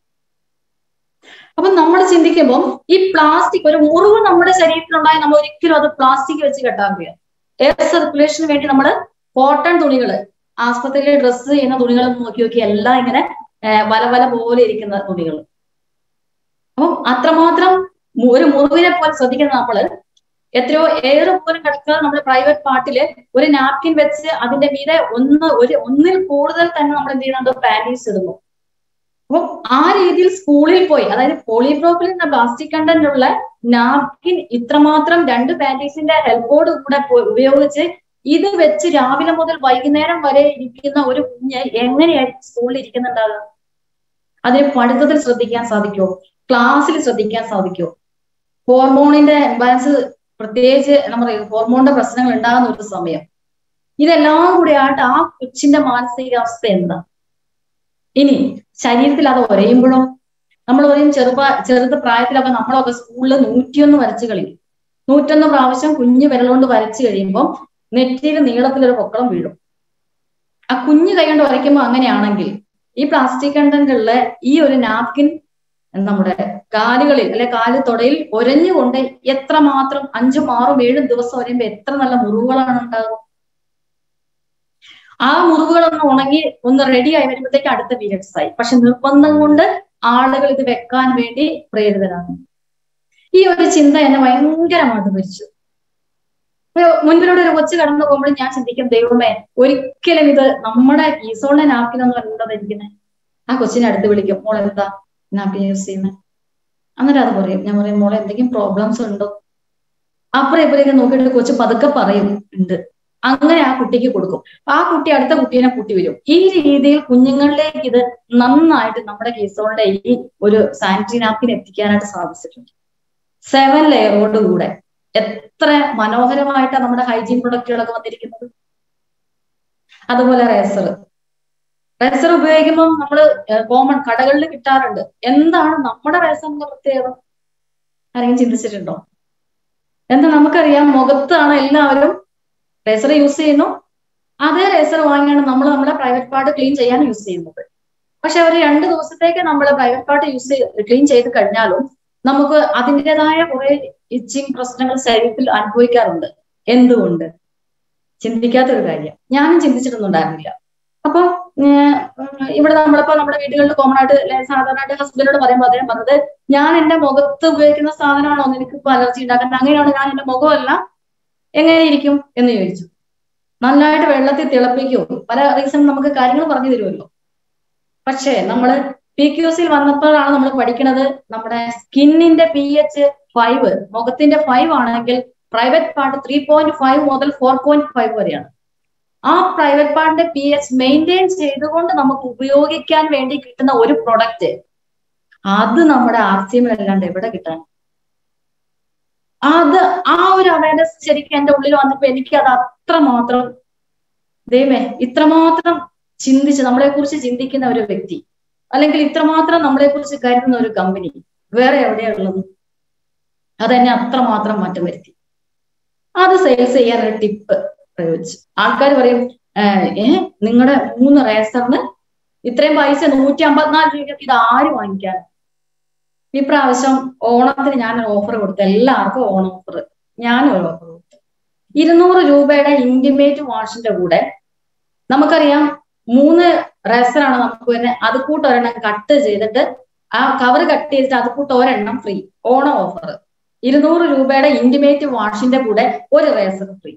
അപ്പൊ നമ്മൾ ചിന്തിക്കുമ്പോൾ ഈ പ്ലാസ്റ്റിക് ഒരു മുറിവ് നമ്മുടെ ശരീരത്തിലുണ്ടായി നമ്മൾ ഒരിക്കലും അത് പ്ലാസ്റ്റിക് വെച്ച് കെട്ടാൻ വയ്യ എയർ സർക്കുലേഷന് വേണ്ടി നമ്മൾ കോട്ടൺ തുണികൾ ആസ്പത്രിയിൽ ഡ്രസ്സ് ചെയ്യുന്ന തുണികൾ നോക്കി നോക്കി എല്ലാം ഇങ്ങനെ വല വല പോലെ ഇരിക്കുന്ന തുണികൾ അപ്പം അത്രമാത്രം ഒരു മുറിവിനെ പോലെ ശ്രദ്ധിക്കുന്ന നമ്മള് എത്രയോ എയർ പോലും കിടക്കാതെ നമ്മുടെ പ്രൈവറ്റ് പാർട്ടില് ഒരു നാപ്കിൻ വെച്ച് അതിന്റെ മീതെ ഒന്ന് ഒരു ഒന്നിൽ കൂടുതൽ തന്നെ നമ്മൾ എന്ത് ചെയ്യുന്നുണ്ട് പാൻറ്റീസ് ഇടുന്നു അപ്പം ആ രീതിയിൽ സ്കൂളിൽ പോയി അതായത് പോളിപ്രോപ്പിൽ എന്ന പ്ലാസ്റ്റിക് കണ്ടന്റ് ഉള്ള നാപ്കിൻ ഇത്രമാത്രം രണ്ട് പാൻറ്റീസിന്റെ ഹെൽപ്പോട് കൂടെ ഉപയോഗിച്ച് ഇത് വെച്ച് രാവിലെ മുതൽ വൈകുന്നേരം വരെ ഇരിക്കുന്ന ഒരു കുഞ്ഞ് എങ്ങനെയായിരിക്കും സ്കൂളിൽ ഇരിക്കുന്നുണ്ടാകുക അതിന് പഠിത്തത്തിൽ ശ്രദ്ധിക്കാൻ സാധിക്കുമോ ക്ലാസ്സിൽ ശ്രദ്ധിക്കാൻ സാധിക്കുമോ ഹോർമോണിന്റെ ബാലൻസ് പ്രത്യേകിച്ച് നമ്മൾ ഹോർമോണിന്റെ പ്രശ്നങ്ങൾ ഉണ്ടാകുന്ന ഒരു സമയം ഇതെല്ലാം കൂടി ആയിട്ട് ആ കൊച്ചിന്റെ മാനസികാവസ്ഥ എന്താ ഇനി ശരീരത്തിൽ അത് ഒരയുമ്പോഴും നമ്മൾ പറയും ചെറുപ്പ ചെറുത് പ്രായത്തിലൊക്കെ നമ്മളൊക്കെ സ്കൂളിൽ നൂറ്റിയൊന്ന് വരച്ച് കളിക്കും നൂറ്റൊന്ന് പ്രാവശ്യം കുഞ്ഞു വിരലുകൊണ്ട് വരച്ചു കഴിയുമ്പോൾ നെറ്റിയിൽ നീളത്തിലൊരു പൊക്കളം വീഴും ആ കുഞ്ഞു കൈ കൊണ്ട് വരയ്ക്കുമ്പോൾ അങ്ങനെയാണെങ്കിൽ ഈ പ്ലാസ്റ്റിക് കണ്ടന്റുള്ള ഈ ഒരു നാപ്കിൻ നമ്മുടെ കാലുകളിൽ അല്ലെ കാല് തൊടയിൽ ഒരഞ്ഞുകൊണ്ട് എത്രമാത്രം അഞ്ചും ആറും ഏഴും ദിവസം വരുമ്പോ എത്ര നല്ല മുറിവുകളാണ് ഉണ്ടാകുക ആ മുറിവുകളൊന്ന് ഉണങ്ങി ഒന്ന് റെഡി ആയി വരുമ്പോഴത്തേക്ക് അടുത്ത പീരിയഡ്സ് ആയി പക്ഷെ നിർബന്ധം കൊണ്ട് ആളുകൾ ഇത് വെക്കാൻ വേണ്ടി പ്രേരിതരാണ് ഈ ഒരു ചിന്ത എന്നെ ഭയങ്കരമായിട്ട് ഭരിച്ചു മുൻപിലൂടെ ഒരു കൊച്ചു കടന്നു പോകുമ്പോൾ ഞാൻ ചിന്തിക്കും ദൈവമേ ഒരിക്കലും ഇത് നമ്മുടെ ഈസോളിനെ നാപ്കിൻ ഒന്നും അല്ലതായിരിക്കുന്നത് ആ കൊച്ചിനെ അടുത്ത് വിളിക്കും മോൾ എന്താ നാപ്കിൻ യൂസ് ചെയ്യുന്നത് അന്നേരം അത് പറയും ഞാൻ പറയും മോളെ എന്തെങ്കിലും പ്രോബ്ലംസ് ഉണ്ടോ അപ്പുറം ഇപ്പുറേക്ക് നോക്കിയിട്ട് കൊച്ചു പതുക്കെ പറയും ഉണ്ട് അങ്ങനെ ആ കുട്ടിക്ക് കൊടുക്കും ആ കുട്ടി അടുത്ത കുട്ടീനെ കൂട്ടി വരും ഈ രീതിയിൽ കുഞ്ഞുങ്ങളിലേക്ക് ഇത് നന്നായിട്ട് നമ്മുടെ കേസോളിന്റെ ഈ ഒരു സാനിറ്ററി നാപ്കിൻ എത്തിക്കാനായിട്ട് സാധിച്ചിട്ടുണ്ട് സെവൻ ലെയറോട് കൂടെ എത്ര മനോഹരമായിട്ടാണ് നമ്മുടെ ഹൈജീൻ പ്രൊഡക്റ്റുകളൊക്കെ വന്നിരിക്കുന്നത് അതുപോലെ റേസർ റേസർ ഉപയോഗിക്കുമ്പോൾ നമ്മൾ കോമൺ കടകളിൽ കിട്ടാറുണ്ട് എന്താണ് നമ്മുടെ റേസറിന്റെ പ്രത്യേകത ആരെങ്കിലും ചിന്തിച്ചിട്ടുണ്ടോ എന്താ നമുക്കറിയാം മുഖത്താണ് എല്ലാവരും റേസർ യൂസ് ചെയ്യുന്നു അതേ റേസർ വാങ്ങിയാണ് നമ്മൾ നമ്മുടെ പ്രൈവറ്റ് പാർട്ട് ക്ലീൻ ചെയ്യാൻ യൂസ് ചെയ്യുന്നത് പക്ഷെ ഒരു രണ്ട് ദിവസത്തേക്ക് നമ്മൾ പ്രൈവറ്റ് പാർട്ട് യൂസ് ക്ലീൻ ചെയ്ത് കഴിഞ്ഞാലും നമുക്ക് അതിൻ്റെതായ കുറെ ഇച്ചിങ് പ്രശ്നങ്ങൾ ശരീരത്തിൽ അനുഭവിക്കാറുണ്ട് എന്തുകൊണ്ട് ചിന്തിക്കാത്തൊരു കാര്യം ഞാനും ചിന്തിച്ചിട്ടൊന്നുണ്ടായിരുന്നില്ല അപ്പൊ ഇവിടെ നമ്മളിപ്പോ നമ്മുടെ വീടുകളിൽ കോമൺ ആയിട്ട് സാധാരണയായിട്ട് ഹസ്ബൻഡോട് പറയുമ്പോൾ അദ്ദേഹം പറഞ്ഞത് ഞാൻ എന്റെ മുഖത്ത് ഉപയോഗിക്കുന്ന സാധനമാണോ നിനക്ക് ഇപ്പൊ അലർജി ഉണ്ടാക്കുന്നത് അങ്ങനെയാണ് ഞാൻ എന്റെ മുഖമല്ല എങ്ങനെ ഇരിക്കും എന്ന് ചോദിച്ചു നന്നായിട്ട് വെള്ളത്തിൽ തിളപ്പിക്കും പല റീസൺ നമുക്ക് കാര്യങ്ങൾ പറഞ്ഞു തരുമല്ലോ പക്ഷേ നമ്മള് പി ക്യൂസിൽ വന്നപ്പോഴാണ് നമ്മൾ പഠിക്കുന്നത് നമ്മുടെ സ്കിന്നിന്റെ പി എച്ച് ഫൈവ് മുഖത്തിന്റെ ഫൈവ് ആണെങ്കിൽ private part three point five മുതൽ ഫോർ പോയിന്റ് ഫൈവ് വരെയാണ് ആ പ്രൈവറ്റ് പാർട്ടിന്റെ പി എച്ച് മെയിൻറ്റെയിൻ ചെയ്തുകൊണ്ട് നമുക്ക് ഉപയോഗിക്കാൻ വേണ്ടി കിട്ടുന്ന ഒരു പ്രൊഡക്റ്റ് അത് നമ്മുടെ ആർ സി എമ്മിലല്ലാണ്ട് എവിടെ കിട്ടാൻ അത് ആ ഒരു അവയർനെസ് ശരിക്കും എന്റെ ഉള്ളിൽ വന്നപ്പോ എനിക്ക് അത് അത്രമാത്രം ദൈവമേ ഇത്രമാത്രം ചിന്തിച്ച് നമ്മളെ കുറിച്ച് ചിന്തിക്കുന്ന ഒരു വ്യക്തി അല്ലെങ്കിൽ ഇത്രമാത്രം നമ്മളെ കുറിച്ച് കരുതുന്ന ഒരു കമ്പനി വേറെ എവിടെയുള്ളത് അതെന്നെ അത്രമാത്രം മാറ്റം വരുത്തി അത് സെയിൽസ് ചെയ്യാൻ ഒരു ടിപ്പ് പ്രയോഗിച്ചു ആൾക്കാർ പറയും ഏ നിങ്ങളുടെ മൂന്ന് റേസറിന് ഇത്രയും പൈസ നൂറ്റി അമ്പത്തിനാല് രൂപയ്ക്ക് ഇത് ആര് വാങ്ങിക്കാൻ ഇപ്രാവശ്യം ഓണത്തിന് ഞാൻ ഓഫർ കൊടുത്തു എല്ലാവർക്കും ഓണം ഓഫർ ഞാനും ഒരു ഓഫർ കൊടുത്തു ഇരുന്നൂറ് രൂപയുടെ ഇന്റിമേറ്റ് വാഷിന്റെ കൂടെ നമുക്കറിയാം മൂന്ന് റേസറാണ് നമുക്ക് വരുന്നത് അത് കൂട്ട് ഒരെണ്ണം കട്ട് ചെയ്തിട്ട് ആ കവർ കട്ട് ചെയ്തിട്ട് അത് കൂട്ട് ഒരെണ്ണം ഫ്രീ ഓണം ഓഫർ ഇരുന്നൂറ് രൂപയുടെ ഇന്റിമേറ്റ് വാഷിന്റെ കൂടെ ഒരു റേസർ ഫ്രീ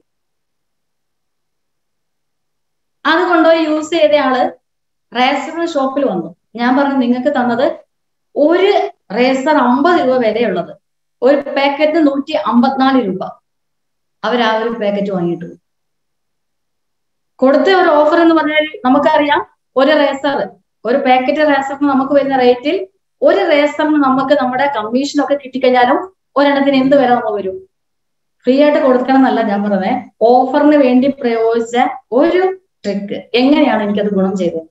അത് കൊണ്ടുപോയി യൂസ് ചെയ്ത ആള് റേസർ ഷോപ്പിൽ വന്നു ഞാൻ പറഞ്ഞു നിങ്ങൾക്ക് തന്നത് ഒരു റേസർ അമ്പത് രൂപ വിലയുള്ളത് ഒരു പാക്കറ്റ് നൂറ്റി അമ്പത്തിനാല് രൂപ അവർ ആ ഒരു പാക്കറ്റ് വാങ്ങിയിട്ട് കൊടുത്ത ഒരു ഓഫർ എന്ന് പറഞ്ഞാൽ നമുക്കറിയാം ഒരു റേസർ ഒരു പാക്കറ്റ് റേസറിന് നമുക്ക് വരുന്ന റേറ്റിൽ ഒരു റേസറിന് നമുക്ക് നമ്മുടെ കമ്മീഷനൊക്കെ കിട്ടിക്കഴിഞ്ഞാലും ഒരെണ്ണത്തിന് എന്ത് വില നമ്മൾ വരും ഫ്രീ ആയിട്ട് കൊടുക്കണം എന്നല്ല ഞാൻ പറഞ്ഞത് ഓഫറിന് വേണ്ടി പ്രയോഗിച്ച ഒരു ട്രിക്ക് എങ്ങനെയാണ് എനിക്കത് ഗുണം ചെയ്തത്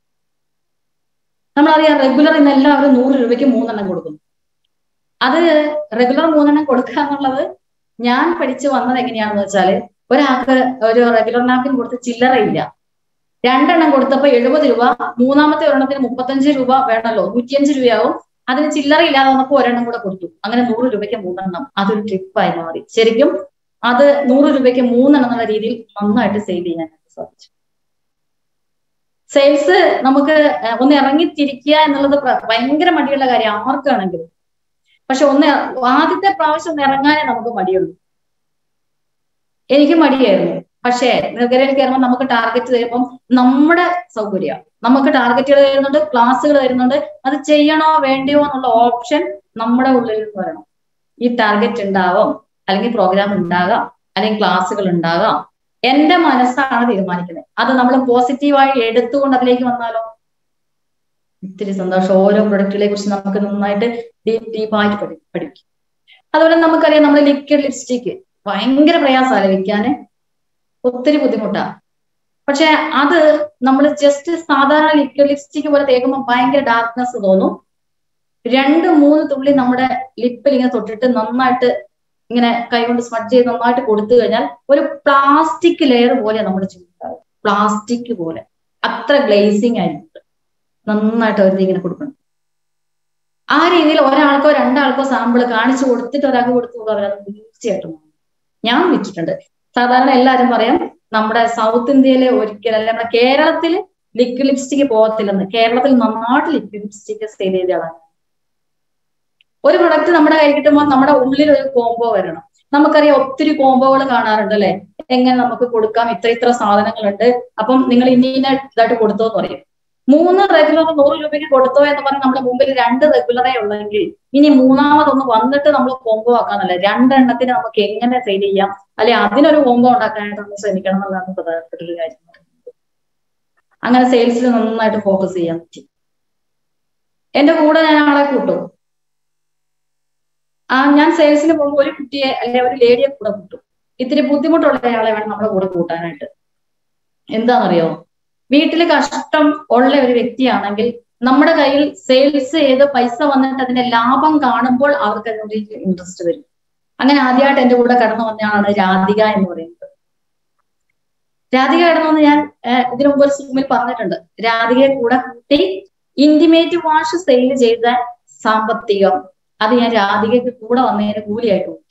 നമ്മളറിയാം റെഗുലർ ഇന്ന് എല്ലാവരും നൂറ് രൂപയ്ക്ക് മൂന്നെണ്ണം കൊടുക്കുന്നു അത് റെഗുലർ മൂന്നെണ്ണം കൊടുക്കുക എന്നുള്ളത് ഞാൻ പഠിച്ചു വന്നത് എങ്ങനെയാണെന്ന് വെച്ചാല് ഒരാൾക്ക് ഒരു റെഗുലർ നാപ്കിൻ കൊടുത്ത് ചില്ലറയില്ല രണ്ടെണ്ണം കൊടുത്തപ്പോ എഴുപത് രൂപ മൂന്നാമത്തെ ഒരെണ്ണത്തിന് മുപ്പത്തഞ്ച് രൂപ വേണമല്ലോ നൂറ്റിയഞ്ച് രൂപയാവും അതിന് ചില്ലറ ഇല്ലാതെ വന്നപ്പോ ഒരെണ്ണം കൂടെ കൊടുത്തു അങ്ങനെ നൂറ് രൂപയ്ക്ക് മൂന്നെണ്ണം അതൊരു ട്രിപ്പായി മാറി ശരിക്കും അത് നൂറ് രൂപയ്ക്ക് മൂന്നെണ്ണം എന്നുള്ള രീതിയിൽ നന്നായിട്ട് സെയിൽ ചെയ്യാൻ സാധിച്ചു സെയിൽസ് നമുക്ക് ഒന്ന് ഇറങ്ങിത്തിരിക്കുക എന്നുള്ളത് ഭയങ്കര മടിയുള്ള കാര്യം ആർക്കാണെങ്കിലും പക്ഷെ ഒന്ന് ആദ്യത്തെ പ്രാവശ്യം ഒന്ന് ഇറങ്ങാനേ നമുക്ക് മടിയുള്ളൂ എനിക്ക് മടിയായിരുന്നു പക്ഷേ നിർഗരയിൽ കയറുമ്പോൾ നമുക്ക് ടാർഗറ്റ് തരുമ്പം നമ്മുടെ സൗകര്യം നമുക്ക് ടാർഗറ്റുകൾ തരുന്നുണ്ട് ക്ലാസ്സുകൾ തരുന്നുണ്ട് അത് ചെയ്യണോ വേണ്ടയോ എന്നുള്ള ഓപ്ഷൻ നമ്മുടെ ഉള്ളിൽ നിന്ന് വരണം ഈ ടാർഗറ്റ് ഉണ്ടാവാം അല്ലെങ്കിൽ പ്രോഗ്രാം ഉണ്ടാകാം അല്ലെങ്കിൽ ക്ലാസ്സുകൾ ഉണ്ടാകാം എന്റെ മനസ്സാണ് തീരുമാനിക്കുന്നത് അത് നമ്മൾ പോസിറ്റീവായി എടുത്തുകൊണ്ട് അതിലേക്ക് വന്നാലോ ഒത്തിരി സന്തോഷം ഓരോ പ്രൊഡക്റ്റുകളെ കുറിച്ച് നമുക്ക് നന്നായിട്ട് ഡീപ് ഡീപ്പായിട്ട് പഠി പഠിക്കും അതുപോലെ നമുക്കറിയാം നമ്മുടെ ലിക്വിഡ് ലിപ്സ്റ്റിക്ക് ഭയങ്കര പ്രയാസമല്ലേ വിൽക്കാന് ഒത്തിരി ബുദ്ധിമുട്ടാണ് പക്ഷെ അത് നമ്മൾ ജസ്റ്റ് സാധാരണ ലിക്വിഡ് ലിപ്സ്റ്റിക്ക് പോലെ തേക്കുമ്പോൾ ഭയങ്കര ഡാർക്ക്നെസ് തോന്നും രണ്ട് മൂന്ന് തുള്ളി നമ്മുടെ ലിപ്പിൽ ഇങ്ങനെ തൊട്ടിട്ട് നന്നായിട്ട് ഇങ്ങനെ കൈകൊണ്ട് സ്മഡ് ചെയ്ത് നന്നായിട്ട് കൊടുത്തു കഴിഞ്ഞാൽ ഒരു പ്ലാസ്റ്റിക് ലെയർ പോലെ നമ്മുടെ ചുണ്ടാവും പ്ലാസ്റ്റിക് പോലെ അത്ര ഗ്ലേസിങ് ആയിരിക്കും നന്നായിട്ട് അവർ ഇങ്ങനെ കൊടുക്കണം ആ രീതിയിൽ ഒരാൾക്കോ രണ്ടാൾക്കോ സാമ്പിൾ കാണിച്ചു കൊടുത്തിട്ട് ഒരാൾക്ക് കൊടുത്തു അവരത് തീർച്ചയായിട്ടും ഞാൻ വിറ്റിട്ടുണ്ട് സാധാരണ എല്ലാരും പറയാം നമ്മുടെ സൗത്ത് ഇന്ത്യയിലെ ഒരിക്കലും അല്ല നമ്മുടെ കേരളത്തിൽ ലിക്വിഡ് ലിപ്സ്റ്റിക് പോകത്തില്ലെന്ന് കേരളത്തിൽ നന്നായിട്ട് ലിക്വിഡ് ലിപ്സ്റ്റിക് സെയിൽ ചെയ്തതാണ് ഒരു പ്രൊഡക്റ്റ് നമ്മുടെ കൈ കിട്ടുമ്പോൾ നമ്മുടെ ഉള്ളിൽ ഒരു കോംബോ വരണം നമുക്കറിയാം ഒത്തിരി കോംബോകൾ കാണാറുണ്ട് അല്ലെ എങ്ങനെ നമുക്ക് കൊടുക്കാം ഇത്ര ഇത്ര സാധനങ്ങളുണ്ട് അപ്പം നിങ്ങൾ ഇനി ഇന്ന ഇതായിട്ട് കൊടുത്തോ എന്ന് പറയും മൂന്ന് റെഗുലർ നൂറ് രൂപയ്ക്ക് കൊടുത്തോ എന്ന് പറഞ്ഞ് നമ്മുടെ മുമ്പിൽ രണ്ട് റെഗുലറേ ഉള്ളെങ്കിൽ ഇനി മൂന്നാമതൊന്ന് വന്നിട്ട് നമ്മൾ കോംബോ ആക്കാന്നല്ല രണ്ടെണ്ണത്തിന് നമുക്ക് എങ്ങനെ സെയിൽ ചെയ്യാം അല്ലെ അതിനൊരു കോംബോ ഉണ്ടാക്കാനായിട്ട് നമ്മൾ ശ്രമിക്കണം എന്നുള്ളതാണ് പ്രധാനപ്പെട്ട ഒരു കാര്യം അങ്ങനെ സെയിൽസിൽ നന്നായിട്ട് ഫോക്കസ് ചെയ്യാൻ പറ്റി എന്റെ കൂടെ ഞാൻ ആളെ കൂട്ടും ആ ഞാൻ സെയിൽസിന് പോകുമ്പോൾ ഒരു കുട്ടിയെ അല്ലെ ഒരു ലേഡിയെ കൂടെ കൂട്ടും ഇത്തിരി ബുദ്ധിമുട്ടുള്ള ഒരാളെ വേണം നമ്മുടെ കൂടെ കൂട്ടാനായിട്ട് എന്താണെന്നറിയോ വീട്ടിൽ കഷ്ടം ഉള്ള ഒരു വ്യക്തിയാണെങ്കിൽ നമ്മുടെ കയ്യിൽ സെയിൽസ് ചെയ്ത് പൈസ വന്നിട്ട് അതിന്റെ ലാഭം കാണുമ്പോൾ അവർക്ക് അതിനോട് ഇൻട്രസ്റ്റ് വരും അങ്ങനെ ആദ്യമായിട്ട് എന്റെ കൂടെ കടന്നു വന്നയാളാണ് രാധിക എന്ന് പറയുന്നത് രാധിക കടന്നു വന്ന് ഞാൻ ഇതിനു മുമ്പ് ഒരു സൂമിൽ പറഞ്ഞിട്ടുണ്ട് രാധികയെ കൂടെ കൂട്ടി ഇന്റിമേറ്റ് വാഷ് സെയിൽ ചെയ്ത സാമ്പത്തികം അത് ഞാൻ രാധികയ്ക്ക് കൂടെ വന്നതിന് കൂലിയായിട്ട് കൊടുത്തു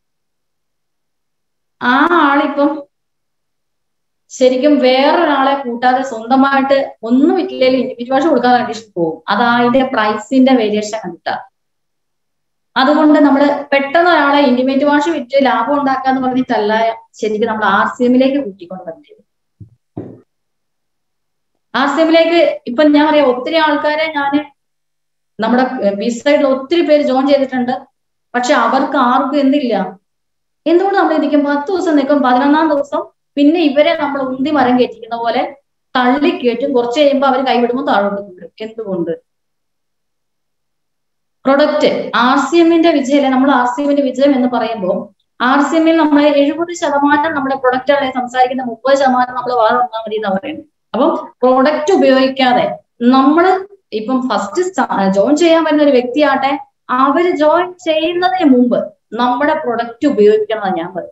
ആ ആളിപ്പം ശരിക്കും വേറൊരാളെ കൂട്ടാതെ സ്വന്തമായിട്ട് ഒന്നും ഇട്ടില്ലെങ്കിൽ ഇൻഡിവിജ്വൽ വാഷ് കൊടുക്കാൻ കണ്ടീഷൻ പോകും അത് അതിന്റെ പ്രൈസിന്റെ വേരിയേഷൻ കണ്ടിട്ടാ അതുകൊണ്ട് നമ്മൾ പെട്ടെന്ന് ഒരാളെ ഇന്റിമേറ്റ് വാഷ് വിറ്റ് ലാഭം ഉണ്ടാക്കാന്ന് പറഞ്ഞിട്ടല്ല ശരിക്കും നമ്മൾ ആർ സി എമ്മിലേക്ക് കൂട്ടിക്കൊണ്ട് വരേണ്ടത് ആർ സി എമ്മിലേക്ക് ഇപ്പൊ ഞാൻ പറയാം ഒത്തിരി ആൾക്കാരെ ഞാൻ നമ്മുടെ ബി സൈഡിൽ ഒത്തിരി പേര് ജോയിൻ ചെയ്തിട്ടുണ്ട് പക്ഷെ അവർക്ക് ആർക്കും എന്തില്ല എന്തുകൊണ്ട് നമ്മൾ ഇരിക്കും പത്ത് ദിവസം നിൽക്കും പതിനൊന്നാം ദിവസം പിന്നെ ഇവരെ നമ്മൾ ഉന്തി മരം കയറ്റിക്കുന്ന പോലെ തള്ളി കയറ്റും കുറച്ച് കഴിയുമ്പോൾ അവർ കൈവിടുമ്പോൾ താഴോട്ട് വീഴും എന്തുകൊണ്ട് പ്രൊഡക്റ്റ് ആർ സി എമ്മിന്റെ വിജയം നമ്മൾ ആർ സി എമ്മിന്റെ വിജയം എന്ന് പറയുമ്പോൾ ആർ സി എമ്മിൽ നമ്മൾ എഴുപത് ശതമാനം നമ്മുടെ പ്രൊഡക്റ്റുകളെ സംസാരിക്കുന്ന മുപ്പത് ശതമാനം നമ്മൾ വേറെ ഒന്നാം മതി എന്ന് പറയുന്നത് അപ്പം പ്രൊഡക്റ്റ് ഉപയോഗിക്കാതെ നമ്മൾ ഇപ്പം ഫസ്റ്റ് ജോയിൻ ചെയ്യാൻ വരുന്ന ഒരു വ്യക്തിയാട്ടെ അവര് ജോയിൻ ചെയ്യുന്നതിന് മുമ്പ് നമ്മുടെ പ്രൊഡക്റ്റ് ഉപയോഗിക്കണം ഞാൻ പറയുന്നത്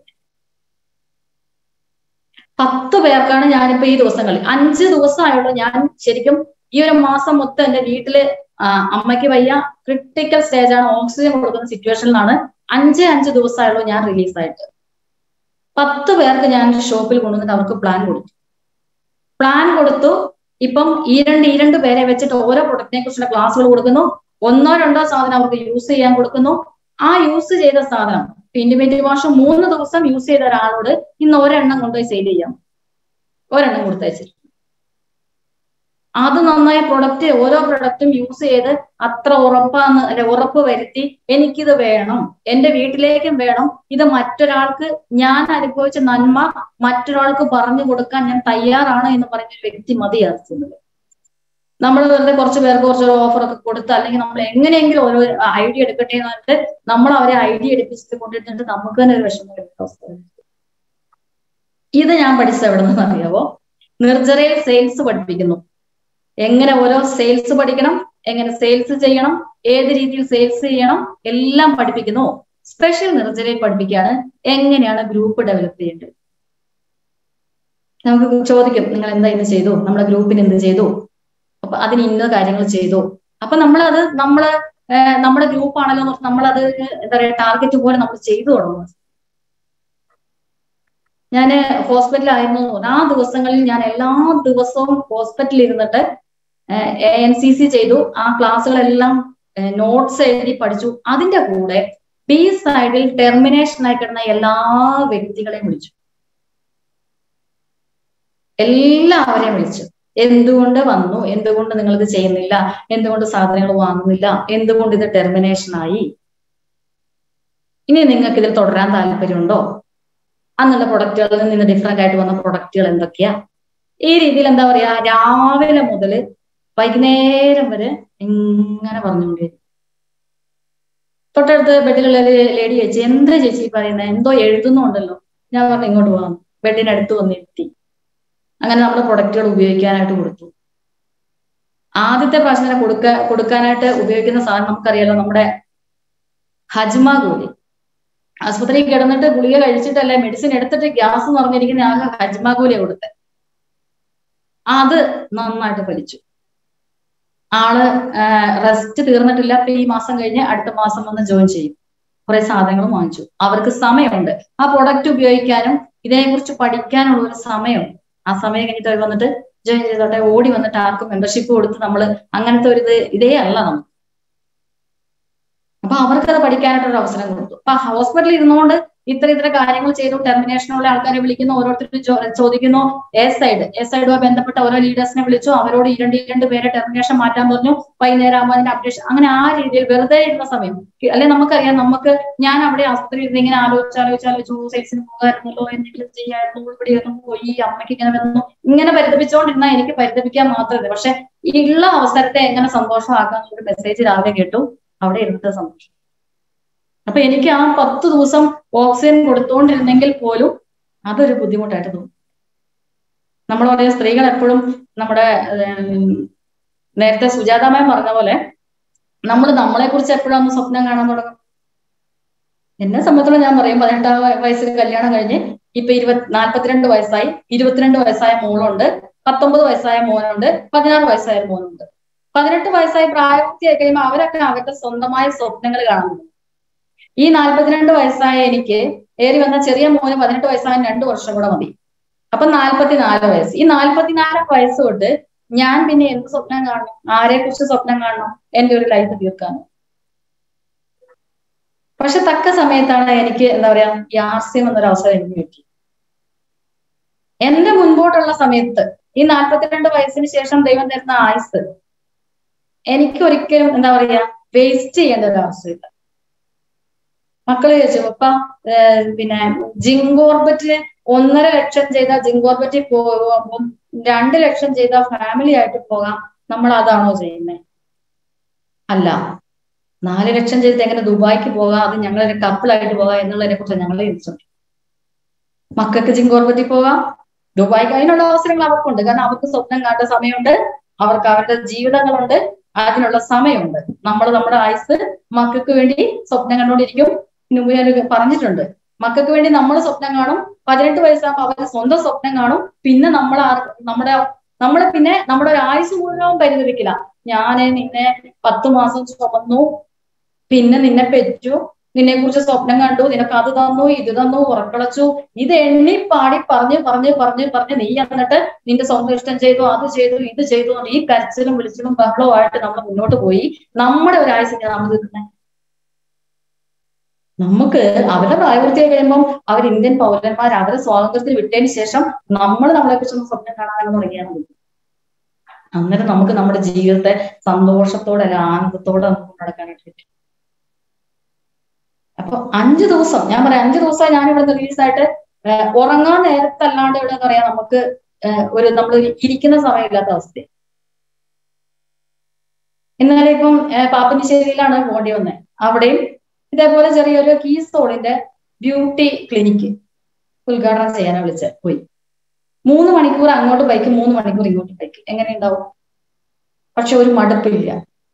പത്ത് പേർക്കാണ് ഞാനിപ്പോ ഈ ദിവസങ്ങളിൽ അഞ്ച് ദിവസമായുള്ളൂ ഞാൻ ശരിക്കും ഈ ഒരു മാസം മൊത്തം എന്റെ വീട്ടില് അമ്മയ്ക്ക് വയ്യ ക്രിട്ടിക്കൽ സ്റ്റേജ് ആണ് ഓക്സിജൻ കൊടുക്കുന്ന സിറ്റുവേഷനിലാണ് അഞ്ച് അഞ്ച് ദിവസമായുള്ളൂ ഞാൻ റിലീസായിട്ട് പത്ത് പേർക്ക് ഞാൻ ഷോപ്പിൽ കൊണ്ടുവന്നിട്ട് അവർക്ക് പ്ലാൻ കൊടുത്തു പ്ലാൻ കൊടുത്തു ഇപ്പം ഈ രണ്ട് ഈ രണ്ട് പേരെ വെച്ചിട്ട് ഓരോ പ്രൊഡക്റ്റിനെ കുറിച്ചുള്ള ക്ലാസ്സുകൾ കൊടുക്കുന്നു ഒന്നോ രണ്ടോ സാധനം അവർക്ക് യൂസ് ചെയ്യാൻ കൊടുക്കുന്നു ആ യൂസ് ചെയ്ത സാധനം ഇന്റിമേറ്റ് വാഷ് മൂന്ന് ദിവസം യൂസ് ചെയ്ത ഒരാളോട് ഇന്ന് ഒരെണ്ണം കൊണ്ടുപോയി സെയിൽ ചെയ്യാം ഒരെണ്ണം കൊടുത്തയച്ചിട്ട് അത് നന്നായി പ്രൊഡക്റ്റ് ഓരോ പ്രൊഡക്റ്റും യൂസ് ചെയ്ത് അത്ര ഉറപ്പാന്ന് അല്ലെ ഉറപ്പ് വരുത്തി എനിക്കിത് വേണം എന്റെ വീട്ടിലേക്കും വേണം ഇത് മറ്റൊരാൾക്ക് ഞാൻ അനുഭവിച്ച നന്മ മറ്റൊരാൾക്ക് പറഞ്ഞു കൊടുക്കാൻ ഞാൻ തയ്യാറാണ് എന്ന് പറഞ്ഞ ഒരു വ്യക്തി മതിയാക്കുന്നത് നമ്മൾ വെറുതെ കുറച്ച് പേർക്ക് കുറച്ച് ഓഫർ ഒക്കെ കൊടുത്ത് അല്ലെങ്കിൽ നമ്മൾ എങ്ങനെയെങ്കിലും ഓരോ ഐഡിയ എടുക്കട്ടെ എന്ന് പറഞ്ഞിട്ട് നമ്മൾ അവരെ ഐഡിയ എടുപ്പിച്ചിട്ട് കൊണ്ടിരുന്നിട്ട് നമുക്ക് തന്നെ ഒരു വിഷമം വരുന്ന അവസ്ഥ ഇത് ഞാൻ പഠിച്ചത് എവിടെ നിന്ന് അറിയാവോ നിർജ്ജറയിൽ സെയിൽസ് പഠിപ്പിക്കുന്നു എങ്ങനെ ഓരോ സെയിൽസ് പഠിക്കണം എങ്ങനെ സെയിൽസ് ചെയ്യണം ഏത് രീതിയിൽ സെയിൽസ് ചെയ്യണം എല്ലാം പഠിപ്പിക്കുന്നു സ്പെഷ്യൽ നിർജ്ജരയിൽ പഠിപ്പിക്കുകയാണ് എങ്ങനെയാണ് ഗ്രൂപ്പ് ഡെവലപ്പ് ചെയ്യേണ്ടത് നമുക്ക് ചോദിക്കും നിങ്ങൾ എന്താ ഇന്ന് ചെയ്തു നമ്മുടെ ഗ്രൂപ്പിന് എന്ത് ചെയ്തു അപ്പൊ അതിന് ഇന്ന കാര്യങ്ങൾ ചെയ്തു അപ്പൊ നമ്മളത് നമ്മള് നമ്മുടെ ഗ്രൂപ്പ് ആണല്ലോ നമ്മളത് എന്താ പറയാ ടാർഗറ്റ് പോലെ നമ്മൾ ചെയ്തു തുടങ്ങും ഞാൻ ഹോസ്പിറ്റലായിരുന്നു ആ ദിവസങ്ങളിൽ ഞാൻ എല്ലാ ദിവസവും ഹോസ്പിറ്റലിൽ ഇരുന്നിട്ട് എൻ സി സി ചെയ്തു ആ ക്ലാസ്സുകളെല്ലാം നോട്ട്സ് എഴുതി പഠിച്ചു അതിന്റെ കൂടെ ബി സൈഡിൽ ടെർമിനേഷൻ ആയി കിടന്ന എല്ലാ വ്യക്തികളെയും വിളിച്ചു എല്ലാവരെയും വിളിച്ചു എന്തുകൊണ്ട് വന്നു എന്തുകൊണ്ട് നിങ്ങൾ ഇത് ചെയ്യുന്നില്ല എന്തുകൊണ്ട് സാധനങ്ങൾ വാങ്ങുന്നില്ല എന്തുകൊണ്ട് ഇത് ടെർമിനേഷൻ ആയി ഇനി നിങ്ങൾക്ക് ഇതിൽ തുടരാൻ താല്പര്യമുണ്ടോ അന്നുള്ള പ്രൊഡക്റ്റുകളിൽ നിന്ന് ഡിഫറെന്റ് ആയിട്ട് വന്ന പ്രൊഡക്റ്റുകൾ എന്തൊക്കെയാ ഈ രീതിയിൽ എന്താ പറയാ രാവിലെ മുതൽ വൈകുന്നേരം വരെ ഇങ്ങനെ പറഞ്ഞുകൊണ്ടിരിക്കും തൊട്ടടുത്ത് ബെഡിലുള്ള ലേഡി ചേച്ചി എന്താ ചേച്ചി പറയുന്നത് എന്തോ എഴുതുന്നുണ്ടല്ലോ ഞാൻ പറഞ്ഞു ഇങ്ങോട്ട് പോകാം ബെഡിനടുത്ത് വന്നിരുത്തി അങ്ങനെ നമ്മൾ പ്രൊഡക്റ്റുകൾ ഉപയോഗിക്കാനായിട്ട് കൊടുത്തു ആദ്യത്തെ പ്രാവശ്യം കൊടുക്ക കൊടുക്കാനായിട്ട് ഉപയോഗിക്കുന്ന സാധനം നമുക്കറിയാലോ നമ്മുടെ ഹജ്മ ഗോലി ആസ്പത്രിയിൽ കിടന്നിട്ട് ഗുളിക കഴിച്ചിട്ടല്ല മെഡിസിൻ എടുത്തിട്ട് ഗ്യാസ് നിറഞ്ഞിരിക്കുന്ന ആകെ ഹജ്മ ഗോലിയ കൊടുത്തത് അത് നന്നായിട്ട് ഫലിച്ചു ആള് റെസ്റ്റ് തീർന്നിട്ടില്ല അപ്പൊ ഈ മാസം കഴിഞ്ഞ് അടുത്ത മാസം വന്ന് ജോയിൻ ചെയ്യും കുറെ സാധനങ്ങൾ വാങ്ങിച്ചു അവർക്ക് സമയമുണ്ട് ആ പ്രൊഡക്റ്റ് ഉപയോഗിക്കാനും ഇതിനെക്കുറിച്ച് പഠിക്കാനുള്ള ഒരു സമയമുണ്ട് ആ സമയം കഴിഞ്ഞിട്ട് അവർ വന്നിട്ട് ജോയിൻ ചെയ്തോട്ടെ ഓടി വന്നിട്ട് ആർക്കും മെമ്പർഷിപ്പ് കൊടുത്ത് നമ്മൾ അങ്ങനത്തെ ഒരു ഇത് ഇതേ അല്ല നമുക്ക് അപ്പൊ അവർക്കത് പഠിക്കാനായിട്ടൊരു അവസരം കൊടുത്തു അപ്പൊ ഹോസ്പിറ്റലിൽ ഇരുന്നുകൊണ്ട് ഇത്ര ഇത്ര കാര്യങ്ങൾ ചെയ്തു ടെർമിനേഷനുള്ള ആൾക്കാരെ വിളിക്കുന്നു ഓരോരുത്തരും ചോദിക്കുന്നു എ സൈഡ് എ സൈഡുമായി ബന്ധപ്പെട്ട ഓരോ ലീഡേഴ്സിനെ വിളിച്ചു അവരോട് ഈ രണ്ട് ഈ രണ്ട് പേരെ ടെർമിനേഷൻ മാറ്റാൻ പറഞ്ഞു വൈകുന്നേരം ആകുമ്പോൾ അതിന്റെ അപ്ഡേഷൻ അങ്ങനെ ആ രീതിയിൽ വെറുതെ ഇരുന്ന സമയം അല്ലെ നമുക്കറിയാം നമുക്ക് ഞാൻ അവിടെ ആസ്പത്രിയിൽ ഇരുന്ന് ഇങ്ങനെ ആലോചിച്ച് ആലോചിച്ച് ആലോചിച്ചു സെയിൽസിന് പോകാറുണ്ടല്ലോ എന്തെങ്കിലും ചെയ്യായിരുന്നു ഇവിടെ ഒന്നും പോയി അമ്മയ്ക്ക് ഇങ്ങനെ വന്നു ഇങ്ങനെ പരിതപിച്ചുകൊണ്ടിരുന്നാൽ എനിക്ക് പരിതപിക്കാൻ മാത്രമേ പക്ഷെ ഈ ഉള്ള അവസരത്തെ എങ്ങനെ സന്തോഷമാക്കാൻ ഒരു മെസ്സേജ് രാവിലെ കേട്ടു അവിടെ ഇരുന്നത് സന്തോഷം അപ്പൊ എനിക്ക് ആ പത്ത് ദിവസം ഓക്സിജൻ കൊടുത്തുകൊണ്ടിരുന്നെങ്കിൽ പോലും അതൊരു ബുദ്ധിമുട്ടായിട്ട് തോന്നും നമ്മൾ പറയാം സ്ത്രീകൾ എപ്പോഴും നമ്മുടെ നേരത്തെ സുജാതാമയം പറഞ്ഞ പോലെ നമ്മൾ നമ്മളെ കുറിച്ച് എപ്പോഴാണ് സ്വപ്നം കാണാൻ തുടങ്ങും എന്നെ സംബന്ധിച്ചോളം ഞാൻ പറയും പതിനെട്ടാം വയസ്സിൽ കല്യാണം കഴിഞ്ഞ് ഇപ്പൊ ഇരുപത് നാല്പത്തിരണ്ട് വയസ്സായി ഇരുപത്തിരണ്ട് വയസ്സായ മോളുണ്ട് പത്തൊമ്പത് വയസ്സായ മോനുണ്ട് പതിനാറ് വയസ്സായ മോനുണ്ട് പതിനെട്ട് വയസ്സായി പ്രായപൂർത്തിയായി കഴിയുമ്പോൾ അവരൊക്കെ അവരുടെ സ്വന്തമായ സ്വപ്നങ്ങൾ കാണുന്നു ഈ നാല്പത്തിരണ്ട് വയസ്സായ എനിക്ക് ഏറി വന്ന ചെറിയ മോന് പതിനെട്ട് വയസ്സായ രണ്ടു വർഷം കൂടെ മതി അപ്പൊ നാല്പത്തിനാല് വയസ്സ് ഈ നാല്പത്തിനാല് വയസ്സ് തൊട്ട് ഞാൻ പിന്നെ എന്ത് സ്വപ്നം കാണണം ആരെ കുറിച്ച് സ്വപ്നം കാണണം എന്റെ ഒരു ലൈഫ് തീർക്കാൻ പക്ഷെ തക്ക സമയത്താണ് എനിക്ക് എന്താ പറയാ യാസ്യം എന്നൊരു അവസരം എനിക്ക് കിട്ടി എന്റെ മുൻപോട്ടുള്ള സമയത്ത് ഈ നാല്പത്തിരണ്ട് വയസ്സിന് ശേഷം ദൈവം തരുന്ന ആയുസ് എനിക്ക് ഒരിക്കലും എന്താ പറയാ വേസ്റ്റ് ചെയ്യേണ്ട ഒരു ആവശ്യമില്ല മക്കള് ചോദിച്ചു പപ്പ പിന്നെ ജിങ്കോർബറ്റിന് ഒന്നര ലക്ഷം ചെയ്ത ജിങ്കോർബറ്റിൽ പോകുമ്പോൾ രണ്ട് ലക്ഷം ചെയ്ത ഫാമിലി ആയിട്ട് പോകാം നമ്മൾ അതാണോ ചെയ്യുന്നത് അല്ല നാല് ലക്ഷം ചെയ്തിട്ട് എങ്ങനെ ദുബായിക്ക് പോകാം അത് ഞങ്ങളൊരു കപ്പിളായിട്ട് പോകാം എന്നുള്ളതിനെ കുറിച്ച് ഞങ്ങൾ ചിന്തിച്ചു മക്കൾക്ക് ജിങ്കോർബറ്റിൽ പോകാം ദുബായിക്ക് അതിനുള്ള അവസരങ്ങൾ അവർക്കുണ്ട് കാരണം അവർക്ക് സ്വപ്നം കാണേണ്ട സമയമുണ്ട് അവർക്ക് അവരുടെ ജീവിതങ്ങളുണ്ട് അതിനുള്ള സമയമുണ്ട് നമ്മൾ നമ്മുടെ ആയുസ് മക്കൾക്ക് വേണ്ടി സ്വപ്നം കണ്ടുകൊണ്ടിരിക്കും മുമ്പ് ഞാൻ പറഞ്ഞിട്ടുണ്ട് മക്കൾക്ക് വേണ്ടി നമ്മൾ സ്വപ്നം കാണും പതിനെട്ട് വയസ്സാകുമ്പോൾ അവർ സ്വന്തം സ്വപ്നം കാണും പിന്നെ നമ്മൾ നമ്മുടെ നമ്മൾ പിന്നെ നമ്മുടെ ഒരു ആയുസ് മുഴുവൻ പരിതപിക്കില്ല ഞാന് നിന്നെ പത്തു മാസം ചുമന്നു പിന്നെ നിന്നെ പെറ്റു നിന്നെ കുറിച്ച് സ്വപ്നം കണ്ടു നിനക്ക് അത് തന്നു ഇത് തന്നു ഉറക്കളച്ചു ഇത് എണ്ണി പാടി പറഞ്ഞ് പറഞ്ഞ് പറഞ്ഞ് പറഞ്ഞ് നീ എന്നിട്ട് നിന്റെ സ്വന്തം ഇഷ്ടം ചെയ്തു അത് ചെയ്തു ഇത് ചെയ്തു ഈ കരച്ചിലും വിളിച്ചിലും ബഹളവും ആയിട്ട് നമ്മൾ മുന്നോട്ട് പോയി നമ്മുടെ ഒരു ആയുസിനെ നമ്മൾ തീർക്കുന്നത് നമുക്ക് അവരുടെ പ്രായപൂർത്തിയായി കഴിയുമ്പം അവർ ഇന്ത്യൻ പൗരന്മാർ അവരെ സ്വാതന്ത്ര്യത്തിൽ വിട്ടതിന് ശേഷം നമ്മൾ നമ്മളെ കുറിച്ചൊന്ന് സ്വപ്നം കാണാൻ തുടങ്ങിയാൽ മതി അന്നേരം നമുക്ക് നമ്മുടെ ജീവിതത്തെ സന്തോഷത്തോടെ അല്ല ആനന്ദത്തോടെ നമുക്ക് നടക്കാനായിട്ട് പറ്റും അപ്പൊ അഞ്ചു ദിവസം ഞാൻ പറയാം അഞ്ചു ദിവസം ഞാൻ ഇവിടെ റിലീസായിട്ട് ഉറങ്ങാൻ നേരത്തല്ലാണ്ട് ഇവിടെ എന്താ പറയാ നമുക്ക് ഒരു നമ്മൾ ഇരിക്കുന്ന സമയമില്ലാത്ത അവസ്ഥ എന്നാലും ഇപ്പം പാപ്പനിശ്ശേരിയിലാണ് പോകേണ്ടി വന്നത് അവിടെയും ഇതേപോലെ ചെറിയൊരു കീസോളിന്റെ ബ്യൂട്ടി ക്ലിനിക്ക് ഉദ്ഘാടനം ചെയ്യാനാ വിളിച്ച പോയി മൂന്ന് മണിക്കൂർ അങ്ങോട്ട് ബൈക്ക് മൂന്ന് മണിക്കൂർ ഇങ്ങോട്ട് ബൈക്ക് എങ്ങനെ ഉണ്ടാവും പക്ഷെ ഒരു മടുപ്പില്ല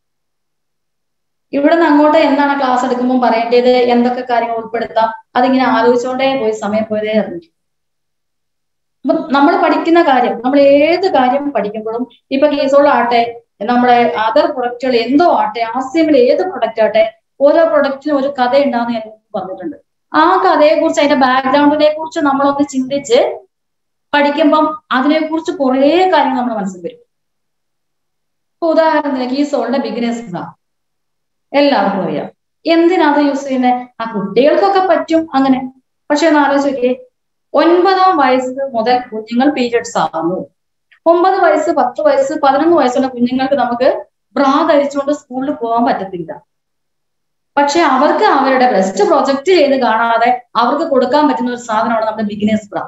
ഇവിടെ നിന്ന് അങ്ങോട്ട് എന്താണ് ക്ലാസ് എടുക്കുമ്പോൾ പറയേണ്ടത് എന്തൊക്കെ കാര്യങ്ങൾ ഉൾപ്പെടുത്താം അതിങ്ങനെ ആലോചിച്ചുകൊണ്ടേ പോയി സമയം പോയതേ അറിഞ്ഞു അപ്പൊ നമ്മൾ പഠിക്കുന്ന കാര്യം നമ്മൾ ഏത് കാര്യം പഠിക്കുമ്പോഴും ഇപ്പൊ കേസോളാട്ടെ നമ്മുടെ അതർ പ്രൊഡക്റ്റുകൾ എന്തോ ആട്ടെ ആസ്യങ്ങൾ ഏത് പ്രൊഡക്റ്റ് ആട്ടെ ഓരോ പ്രൊഡക്റ്റിനും ഒരു കഥ ഉണ്ടാന്ന് ഞാൻ പറഞ്ഞിട്ടുണ്ട് ആ കഥയെ കുറിച്ച് അതിന്റെ ബാക്ക്ഗ്രൗണ്ടിനെ കുറിച്ച് നമ്മളൊന്ന് ചിന്തിച്ച് പഠിക്കുമ്പം അതിനെക്കുറിച്ച് കുറേ കാര്യങ്ങൾ നമ്മുടെ മനസ്സിൽ വരും ഇപ്പൊ ഉദാഹരണത്തിന് ഈ സോളിന്റെ ബിഗിനേഴ്സ് ബ്രാ എല്ലാവർക്കും അറിയാം എന്തിനാ അത് യൂസ് ചെയ്യുന്നത് ആ കുട്ടികൾക്കൊക്കെ പറ്റും അങ്ങനെ പക്ഷെ ഒന്ന് ആലോചിക്കേ ഒൻപതാം വയസ്സ് മുതൽ കുഞ്ഞുങ്ങൾ പീരിയഡ്സ് ആകുന്നു ഒമ്പത് വയസ്സ് പത്ത് വയസ്സ് പതിനൊന്ന് വയസ്സുള്ള കുഞ്ഞുങ്ങൾക്ക് നമുക്ക് ബ്രാ ധരിച്ചുകൊണ്ട് സ്കൂളിൽ പോകാൻ പറ്റത്തില്ല പക്ഷെ അവർക്ക് അവരുടെ ബെസ്റ്റ് പ്രൊജക്ട് ചെയ്ത് കാണാതെ അവർക്ക് കൊടുക്കാൻ പറ്റുന്ന ഒരു സാധനമാണ് നമ്മുടെ ബിഗിനേഴ്സ് ബ്രാ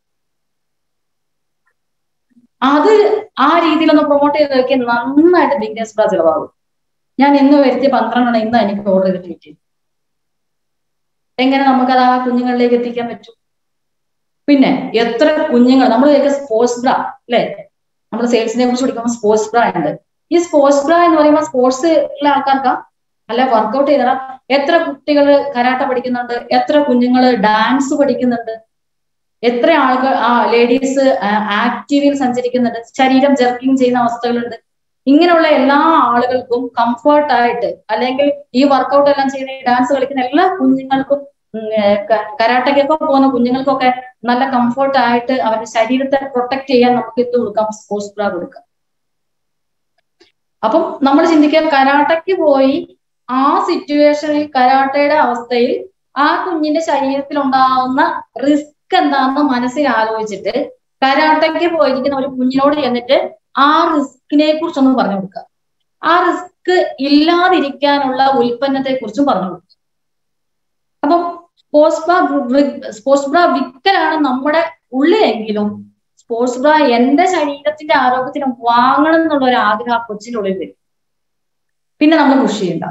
അത് ആ രീതിയിലൊന്ന് പ്രൊമോട്ട് ചെയ്ത് നോക്കിയാൽ നന്നായിട്ട് ബിഗിനേഴ്സ് ബ്രാ ചിലവാകും ഞാൻ ഇന്ന് വരുത്തിയ പന്ത്രണ്ടെണ്ണം ഇന്ന് എനിക്ക് ഓർഡർ ചെയ്തിട്ട് കിട്ടി എങ്ങനെ നമുക്കത് ആ കുഞ്ഞുങ്ങളിലേക്ക് എത്തിക്കാൻ പറ്റും പിന്നെ എത്ര കുഞ്ഞുങ്ങൾ നമ്മൾ സ്പോർട്സ് ബ്രാ അല്ലെ നമ്മൾ സെയിൽസിനെ കുറിച്ച് പഠിക്കുമ്പോൾ സ്പോർട്സ് ബ്രാ ഉണ്ട് ഈ സ്പോർട്സ് ബ്രാ എന്ന് പറയുമ്പോൾ സ്പോർട്സ് ഉള്ള ആൾക്കാർക്കാ അല്ല വർക്കൗട്ട് ചെയ്തടാ എത്ര കുട്ടികൾ കരാട്ട പഠിക്കുന്നുണ്ട് എത്ര കുഞ്ഞുങ്ങൾ ഡാൻസ് പഠിക്കുന്നുണ്ട് എത്ര ആളുകൾ ആ ലേഡീസ് ആക്റ്റീവിൽ സഞ്ചരിക്കുന്നുണ്ട് ശരീരം ജർക്കിങ് ചെയ്യുന്ന അവസ്ഥകളുണ്ട് ഇങ്ങനെയുള്ള എല്ലാ ആളുകൾക്കും കംഫർട്ടായിട്ട് അല്ലെങ്കിൽ ഈ വർക്കൗട്ട് എല്ലാം ചെയ്യുന്ന ഈ ഡാൻസ് കളിക്കുന്ന എല്ലാ കുഞ്ഞുങ്ങൾക്കും കരാട്ടയ്ക്കൊക്കെ പോകുന്ന കുഞ്ഞുങ്ങൾക്കൊക്കെ നല്ല കംഫർട്ട് ആയിട്ട് അവരുടെ ശരീരത്തെ പ്രൊട്ടക്ട് ചെയ്യാൻ നമുക്ക് എന്ത് കൊടുക്കാം സ്പോർട്സ് ബ്രാ കൊടുക്കാം അപ്പം നമ്മൾ ചിന്തിക്കുക കരാട്ടയ്ക്ക് പോയി ആ സിറ്റുവേഷനിൽ കരാട്ടയുടെ അവസ്ഥയിൽ ആ കുഞ്ഞിന്റെ ശരീരത്തിൽ ഉണ്ടാവുന്ന റിസ്ക് എന്താണെന്ന് മനസ്സിൽ ആലോചിച്ചിട്ട് കരാട്ടയ്ക്ക് പോയിരിക്കുന്ന ഒരു കുഞ്ഞിനോട് ചെന്നിട്ട് ആ റിസ്കിനെ കുറിച്ചൊന്ന് പറഞ്ഞു കൊടുക്കുക ആ റിസ്ക് ഇല്ലാതിരിക്കാനുള്ള ഉൽപ്പന്നത്തെ കുറിച്ചും പറഞ്ഞു കൊടുക്കുക അപ്പം സ്പോർട്സ് ബ്രാ സ്പോർട്സ് ബ്രാ വിക്കലാണ് നമ്മുടെ ഉള്ളിലെങ്കിലും സ്പോർട്സ് ബ്രാ എന്റെ ശരീരത്തിന്റെ ആരോഗ്യത്തിന് വാങ്ങണം എന്നുള്ള ഒരു ആഗ്രഹം ആ കൊച്ചിന്റെ ഉള്ളിൽ വരും പിന്നെ നമ്മൾ പുഷ് ചെയ്യണ്ട